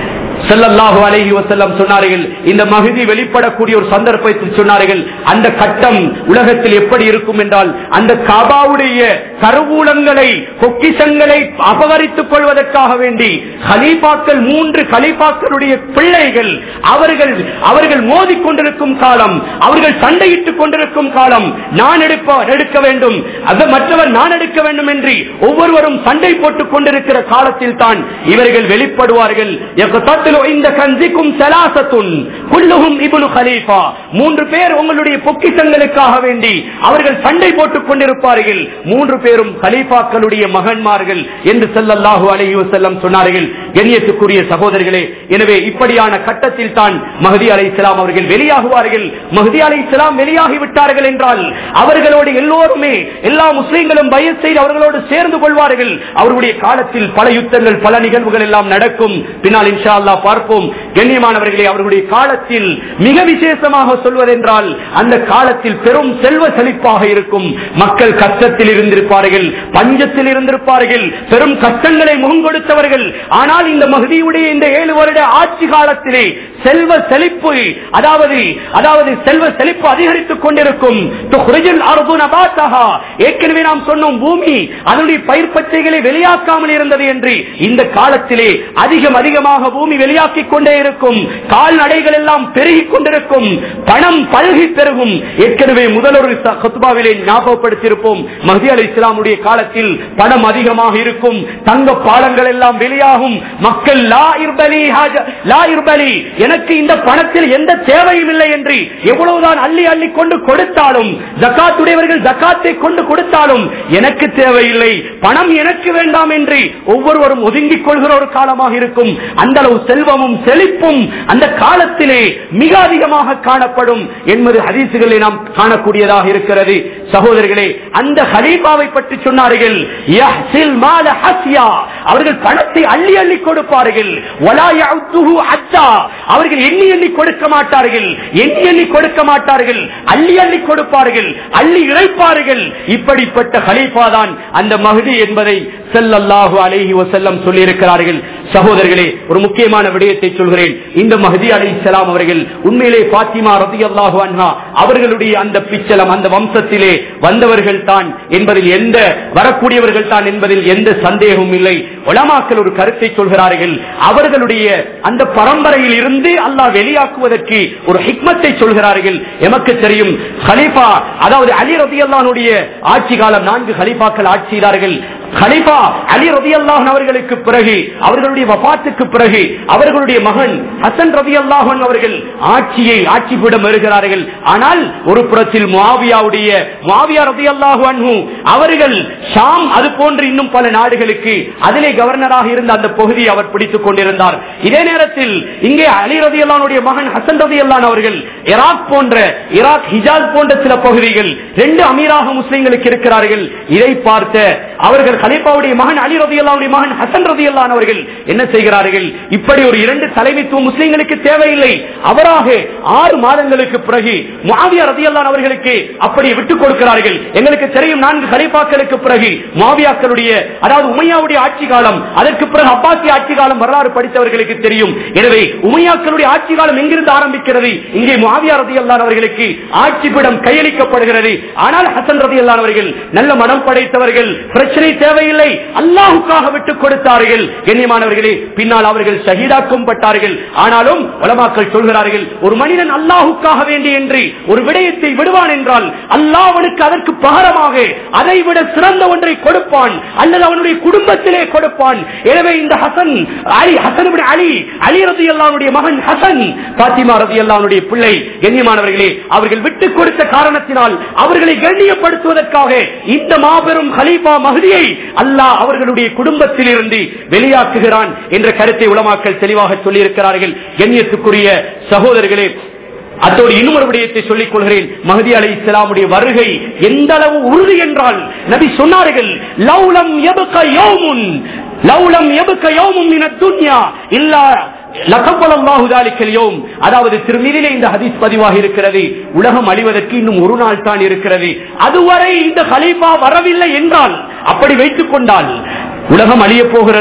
[SPEAKER 1] ஸல்லல்லாஹு அலைஹி வஸல்லம் சொன்னார்கள் இந்த மகிதி வெளிப்படக்கூடிய ஒரு சந்தர்ப்பத்தில் சொன்னார்கள் அந்த கட்டம் உலகத்தில் எப்படி இருக்கும் என்றால் அந்த காபாவுடைய கருவூலங்களை பொக்கிஷங்களை அபகரித்துக் கொள்வதற்காக வேண்டி ஹலீஃபாக்கள் மூன்று கலீஃபாக்களுடைய பிள்ளைகள் அவர்கள் அவர்கள் மோதிக் கொண்டிருக்கும் காலம் அவர்கள் சண்டையிட்டுக் கொண்டிருக்கும் காலம் நான் எடுப்ப எடுக்க வேண்டும் அது மற்றவர் நான் எடுக்க வேண்டும் என்று ஒவ்வொருவரும் சண்டை போட்டுக் கொண்டிருக்கிற காலத்தில் தான் இவர்கள் வெளிப்படுவார்கள் யக்தத்லு இந்த கஞ்சிக்கும் சலாசத்துன் குல்லுஹும் இப்னு கலீஃபா மூன்று பேர் உங்களுடைய பொக்கிஷங்களுக்காக வேண்டி அவர்கள் சண்டை போட்டுக் கொண்டிருப்பார்கள் மூன்று பேரும் கலீஃபாக்களுடைய மகன்மார்கள் என்று ஸல்லல்லாஹு அலைஹி வஸல்லம் சொன்னார்கள் கண்ணியத்துக்குரிய சகோதரர்களே எனவே இப்படியான கட்டத்தில் தான் மஹதி அலைஹிஸ்ஸலாம் அவர்கள் வெளியாகுவார்கள் மஹதி அலைஹிஸ்ஸலாம் வெளியாகி விட்டார்கள் என்றால் அவர்களோடு எல்லோருமே எல்லா முஸ்லிம்களும் பயஸ் செய்து அவர்களோடு சேர்ந்து கொள்வார்கள் அவருடைய காலத்தில் பல யுத்தங்கள் பல நிகழ்வுகள் எல்லாம் நடக்கும் பின்னால் இன்ஷா அல்லாஹ் பார்ப்போம் கண்ணியமானவர்களே அவர்களுடைய காலத்தில் மிக விசேஷமாக சொல்வதென்றால் அந்த காலத்தில் பெரும் செல்வ செழிப்பாக இருக்கும் மக்கள் கஷ்டத்தில் இருந்திருப்பார்கள் பஞ்சத்தில் இருந்திருப்பார்கள் பெரும் கஷ்டங்களை முகம் கொடுத்தவர்கள் ஆனால் இந்த மகதியுடைய இந்த ஏழு வருட ஆட்சி காலத்திலே செல்வ செழிப்பு அதாவது அதாவது செல்வ செழிப்பு அதிகரித்துக் கொண்டிருக்கும் துஹ்ரிஜுல் அர்து நபாத்தஹா. ஏற்கனவே நாம் சொன்னோம் பூமி அதனுடைய பயிர் பச்சைகளை வெளியாக்காமல் இருந்தது என்று இந்த காலத்திலே அதிகம் அதிகமாக பூமி வெளியாக்கிக் கொண்டே இருக்கும் கால்நடைகள் எல்லாம் பெருகிக் கொண்டிருக்கும் பணம் பல்கி பெருகும் ஏற்கனவே முதலொரு குத்பாவிலே ஞாபகப்படுத்தியிருப்போம் மஹதி அலி இஸ்லாமுடைய காலத்தில் பணம் அதிகமாக இருக்கும் தங்க பாலங்கள் எல்லாம் வெளியாகும் மக்கள் லா இர்பலி ஹாஜ- லா இர்பலி எனக்கு இந்த பணத்தில் எந்த தேவையும் இல்லை என்று எவ்வளவுதான் அள்ளி அள்ளி கொண்டு கொடுத்தாலும் ஜக்காத்துடையவர்கள் ஜக்காத்தை கொண்டு கொடுத்தாலும் எனக்கு தேவையில்லை பணம் எனக்கு வேண்டாம் என்று ஒவ்வொருவரும் ஒதுங்கிக் கொள்கிற ஒரு காலமாக இருக்கும் அந்த அளவு செல்வமும் செழிப்பும் அந்த காலத்திலே மிக அதிகமாக காணப்படும் என்பது ஹதீசுகளை நாம் காணக்கூடியதாக இருக்கிறது சகோதரர்களே அந்த ஹலீஃபாவை பற்றி சொன்னார்கள் யஹ்சில் மால ஹஸ்யா. அவர்கள் பணத்தை அள்ளி அள்ளி கொடுப்பார்கள் வலா யஅத்துஹு அத்தா. அவர்கள் எண்ணி எண்ணி கொடுக்க மாட்டார்கள் எண்ணி எண்ணி கொடுக்க மாட்டார்கள் அள்ளி அள்ளி கொடுப்பார்கள் அள்ளி இறைப்பார்கள் இப்படிப்பட்ட ஹலீஃபா தான் அந்த மஹதி என்பதை ஸல்லல்லாஹு அலைஹி வஸல்லம் சொல்லியிருக்கிறார்கள் சகோதரர்களே ஒரு முக்கியமான விடயத்தை சொல்கிறேன் இந்த மஹதி அலைஹிஸ்ஸலாம் அவர்கள் உண்மையிலே பாத்திமா ரலியல்லாஹு அன்ஹா அவர்களுடைய அந்த பிச்சலம் அந்த வம்சத்திலே வந்தவர்கள் தான் என்பதில் எந்த வரக்கூடியவர்கள் தான் என்பதில் எந்த சந்தேகமும் இல்லை உலமாக்கள் ஒரு கருத்தை சொல்கிறார்கள் அவர்களுடைய அந்த பரம்பரையில் இருந்து அல்லாஹ் வெளியாக்குவதற்கு ஒரு ஹிக்மத்தை சொல்கிறார்கள் எமக்கு தெரியும் ஹலீஃபா அதாவது அலி ரதியல்லானுடைய ஆட்சி காலம் நான்கு ஹலீஃபாக்கள் ஆட்சி செய்தார்கள் ஹலீஃபா அலி ரதியல்லாஹன் அவர்களுக்கு பிறகு அவர்களுடைய வபாத்துக்கு பிறகு அவர்களுடைய மகன் ஹசன் ரதியல்லாஹன் அவர்கள் ஆட்சியை ஆட்சி பீடம் வருகிறார்கள் ஆனால் ஒரு புறத்தில் முஆவியாவுடைய முஆவியா ரதியல்லாஹு அன்ஹு அவர்கள் ஷாம் அது போன்று இன்னும் பல நாடுகளுக்கு அதிலே கவர்னராக இருந்த அந்த பகுதியை அவர் பிடித்துக் கொண்டிருந்தார் இதே நேரத்தில் இங்கே அலி ரதியல்லானுடைய மகன் ஹசன் ரதியல்லான் அவர்கள் ஈராக் போன்ற ஈராக் ஹிஜாஸ் போன்ற சில பகுதிகள் ரெண்டு அமீராக முஸ்லிம்களுக்கு இருக்கிறார்கள் இதை பார்த்த அவர்கள் கலீஃபாவுடைய மகன் அலி ரதியல்லாவுடைய மகன் ஹசன் ரதியல்லான் அவர்கள் என்ன செய்கிறார்கள் இப்படி ஒரு இரண்டு தலைமைத்துவம் முஸ்லிம்களுக்கு தேவையில்லை அவராக ஆறு மாதங்களுக்கு பிறகு முஆவியா ரதியல்லான் அவர்களுக்கு அப்படி விட்டுக் கொடுக்கிறார்கள் எங்களுக்கு தெரியும் நான்கு கலீஃபாக்களுக்கு பிறகு முஆவியாக்களுடைய அதாவது உமையாவுடைய ஆட்சி காலம் அதற்கு பிறகு அப்பாசி ஆட்சி காலம் வரலாறு படித்தவர்களுக்கு தெரியும் எனவே உமையாக்களுடைய ஆட்சி காலம் எங்கிருந்து ஆரம்பிக்கிறது இங்கே முஆவியா ரதியல்லான் அவர்களுக்கு ஆட்சி பீடம் கையளிக்கப்படுகிறது ஆனால் ஹசன் ரதியல்லான் அவர்கள் நல்ல மனம் படைத்தவர்கள் பிரச்சனை தேவையில்லை அல்லாஹுக்காக விட்டுக் கொடுத்தார்கள் கண்ணியமானவர்களே பின்னால் அவர்கள் ஷஹீதாக்கும் பட்டார்கள் ஆனாலும் உலமாக்கள் சொல்கிறார்கள் ஒரு மனிதன் அல்லாஹுக்காக வேண்டி என்று ஒரு விடயத்தை விடுவான் என்றால் அல்லாஹ் அவனுக்கு அதற்கு பகரமாக அதை விட சிறந்த ஒன்றை கொடுப்பான் அல்லது அவனுடைய குடும்பத்திலே கொடுப்பான் எனவே இந்த ஹசன் அலி ஹசன் இப்னு அலி அலி ரதி அல்லாவுடைய மகன் ஹசன் பாத்திமா ரதி அல்லாவுடைய பிள்ளை கண்ணியமானவர்களே அவர்கள் விட்டுக் கொடுத்த காரணத்தினால் அவர்களை கண்ணியப்படுத்துவதற்காக இந்த மாபெரும் ஹலீஃபா மஹதியை அல்லாஹ் அவர்களுடைய குடும்பத்தில் இருந்து வெளியாக்குகிறான் என்ற கருத்தை உலமாக்கள் தெளிவாக சொல்லியிருக்கிறார்கள் கண்ணியத்துக்குரிய சகோதரர்களே அத்தோடு இன்னொரு விடயத்தை சொல்லிக் கொள்கிறேன் மஹதி அலை இஸ்லாமுடைய வருகை எந்த அளவு உறுதி என்றால் நபி சொன்னார்கள் லௌலம் எபுக்க யோமுன் லௌலம் எபுக்க யோமும் மின துன்யா இல்லா லகப்பலல்லாஹு தாலிக்கல் யௌம் அதாவது திருமீதிலே இந்த ஹதீஸ் பதிவாக இருக்கிறது உலகம் அழிவதற்கு இன்னும் ஒரு நாள் தான் இருக்கிறது அதுவரை இந்த ஹலீஃபா வரவில்லை என்றால் அப்படி வைத்துக் கொண்டால் உலகம் அழிய போகிறது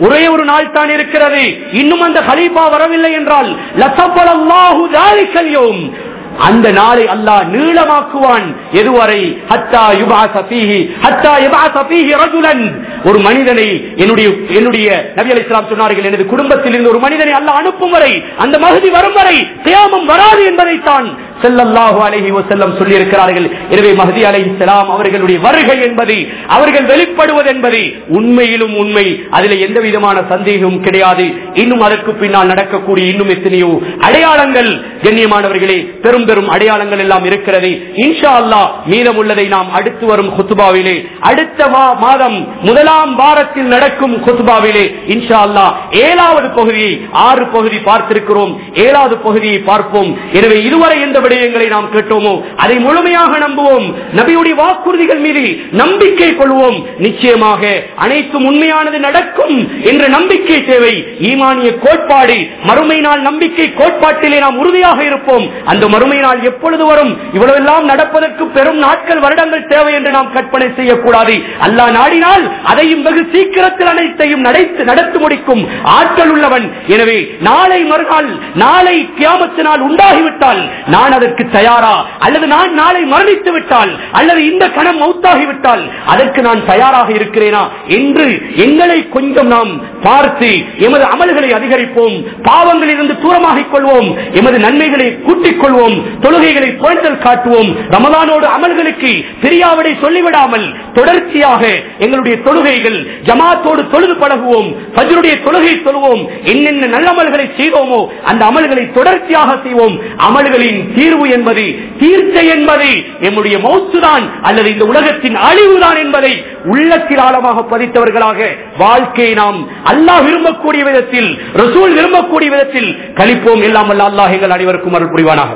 [SPEAKER 1] ஒரே ஒரு நாள் தான் இருக்கிறது இன்னும் அந்த ஹலீஃபா வரவில்லை என்றால் லசப்பலல்லாஹு தாலிக்கல் யௌம் அந்த நாளை அல்லாஹ் நீளமாக்குவான் எதுவரை ஹத்தா யுபாச ஃபீஹி ஹத்தா யுபாச ஃபீஹி ரஜுலன் ஒரு மனிதனை என்னுடைய என்னுடைய நபி அலைஹிஸ்ஸலாம் சொன்னார்கள் எனது குடும்பத்தில் இருந்து ஒரு மனிதனை அல்லாஹ் அனுப்பும் வரை அந்த மகதி வரும் வரை கியாமம் வராது என்பதைத்தான் ஸல்லல்லாஹு அலைஹி வஸல்லம் சொல்லி இருக்கிறார்கள் எனவே மஹதி அலைஹிஸ்ஸலாம் அவர்களுடைய வருகை என்பது அவர்கள் வெளிப்படுவது என்பது உண்மையிலும் உண்மை அதில் எந்த விதமான சந்தேகமும் கிடையாது இன்னும் அதற்கு பின்னால் நடக்கக்கூடிய இன்னும் எத்தனையோ அடையாளங்கள் கண்ணியமானவர்களே பெரும் பெரும் அடையாளங்கள் எல்லாம் இருக்கிறது இன்ஷா அல்லாஹ் மீதம் உள்ளதை நாம் அடுத்து வரும் குத்துபாவிலே அடுத்த மா- மாதம் முதலாம் வாரத்தில் நடக்கும் குத்துபாவிலே இன்ஷா அல்லாஹ் ஏழாவது பகுதியை ஆறு பகுதி பார்த்திருக்கிறோம் ஏழாவது பகுதியை பார்ப்போம் எனவே இதுவரை எந்த விடயங்களை நாம் கேட்டோமோ அதை முழுமையாக நம்புவோம் நபியுடைய வாக்குறுதிகள் மீது நம்பிக்கை கொள்வோம் நிச்சயமாக அனைத்தும் உண்மையானது நடக்கும் என்ற நம்பிக்கை தேவை ஈமானிய கோட்பாடு மறுமை நாள் நம்பிக்கை கோட்பாட்டிலே நாம் உறுதியாக இருப்போம் அந்த மறுமை நாள் எப்பொழுது வரும் இவ்வளவெல்லாம் நடப்பதற்கு பெரும் நாட்கள் வருடங்கள் தேவை என்று நாம் கற்பனை செய்யக்கூடாது அல்லாஹ் நாடினால் அதையும் வெகு சீக்கிரத்தில் அனைத்தையும் நடத்து நடத்தி முடிக்கும் ஆற்றல் உள்ளவன் எனவே நாளை மறுநாள் நாளை கியாமத்து நாள் உண்டாகிவிட்டால் நான் அதற்கு தயாரா அல்லது நான் நாளை மரணித்து விட்டால் அல்லது இந்த கணம் மௌத்தாகிவிட்டால் அதற்கு நான் தயாராக இருக்கிறேனா என்று எங்களை கொஞ்சம் நாம் பார்த்து எமது அமல்களை அதிகரிப்போம் பாவங்களில் இருந்து தூரமாகிக் கொள்வோம் எமது நன்மைகளை கூட்டிக் கொள்வோம் தொழுகைகளை பேணுதல் காட்டுவோம் ரமலானோடு அமல்களுக்கு பிரியாவடை சொல்லிவிடாமல் தொடர்ச்சியாக எங்களுடைய தொழுகைகள் ஜமாத்தோடு தொழுது பழகுவோம் ஃபஜ்ருடைய தொழுகை தொழுவோம் என்னென்ன நல்ல அமல்களை செய்தோமோ அந்த அமல்களை தொடர்ச்சியாக செய்வோம் அமல்களின் தீர்வு என்பது தீர்ச்சை என்பது எம்முடைய மௌத்துதான் அல்லது இந்த உலகத்தின் அழிவுதான் என்பதை உள்ளத்தில் ஆழமாக பதித்தவர்களாக வாழ்க்கையை நாம் அல்லாஹ் விரும்பக்கூடிய விதத்தில் ரசூல் விரும்பக்கூடிய விதத்தில் கழிப்போம் எல்லாம் அல்ல அல்லாஹ் எங்கள் அனைவருக்கும் அருள் புரிவானாக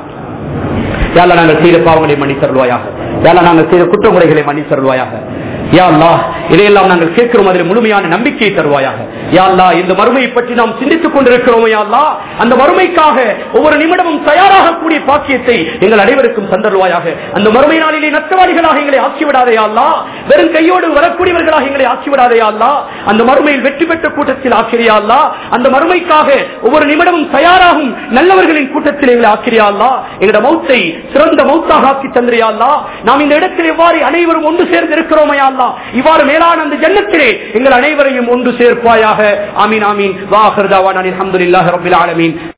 [SPEAKER 1] யாழ்லா நாங்கள் செய்த பாவங்களை மன்னித்தருள்வாயாக யாழ்லா நாங்கள் செய்த குற்றமுறைகளை மன்னித்தருள்வாயாக யா அல்லாஹ் இதையெல்லாம் நாங்கள் கேட்கிறோம் அதில் முழுமையான நம்பிக்கையை தருவாயாக யா அல்லாஹ் இந்த மறுமையை பற்றி நாம் சிந்தித்துக் கொண்டிருக்கிறோம் யா அல்லாஹ் அந்த மறுமைக்காக ஒவ்வொரு நிமிடமும் தயாராகக்கூடிய பாக்கியத்தை எங்கள் அனைவருக்கும் தந்தருவாயாக அந்த மறுமை நாளிலே நத்தவாதிகளாக எங்களை ஆக்கிவிடாதே யா அல்லாஹ் வெறும் கையோடு வரக்கூடியவர்களாக எங்களை ஆக்கிவிடாதே யா அல்லாஹ் அந்த மறுமையில் வெற்றி பெற்ற கூட்டத்தில் ஆக்கிரியா அல்லாஹ் அந்த மறுமைக்காக ஒவ்வொரு நிமிடமும் தயாராகும் நல்லவர்களின் கூட்டத்தில் எங்களை ஆக்கிரியா அல்லாஹ் எங்களோட மௌத்தை சிறந்த மௌத்தாக ஆக்கி தந்திரியா அல்லாஹ் நாம் இந்த இடத்தில் எவ்வாறு அனைவரும் ஒன்று சேர்ந்து இருக்கிறோமே அல்லாஹ் இவ்வாறு மேலான அந்த ஜன்னத்திலே எங்கள் அனைவரையும் ஒன்று சேர்ப்பாயாக ஆமீன் ஆமீன் வாஹர் தாவான் அல்ஹம்துலில்லாஹி ரப்பில் ஆலமீன்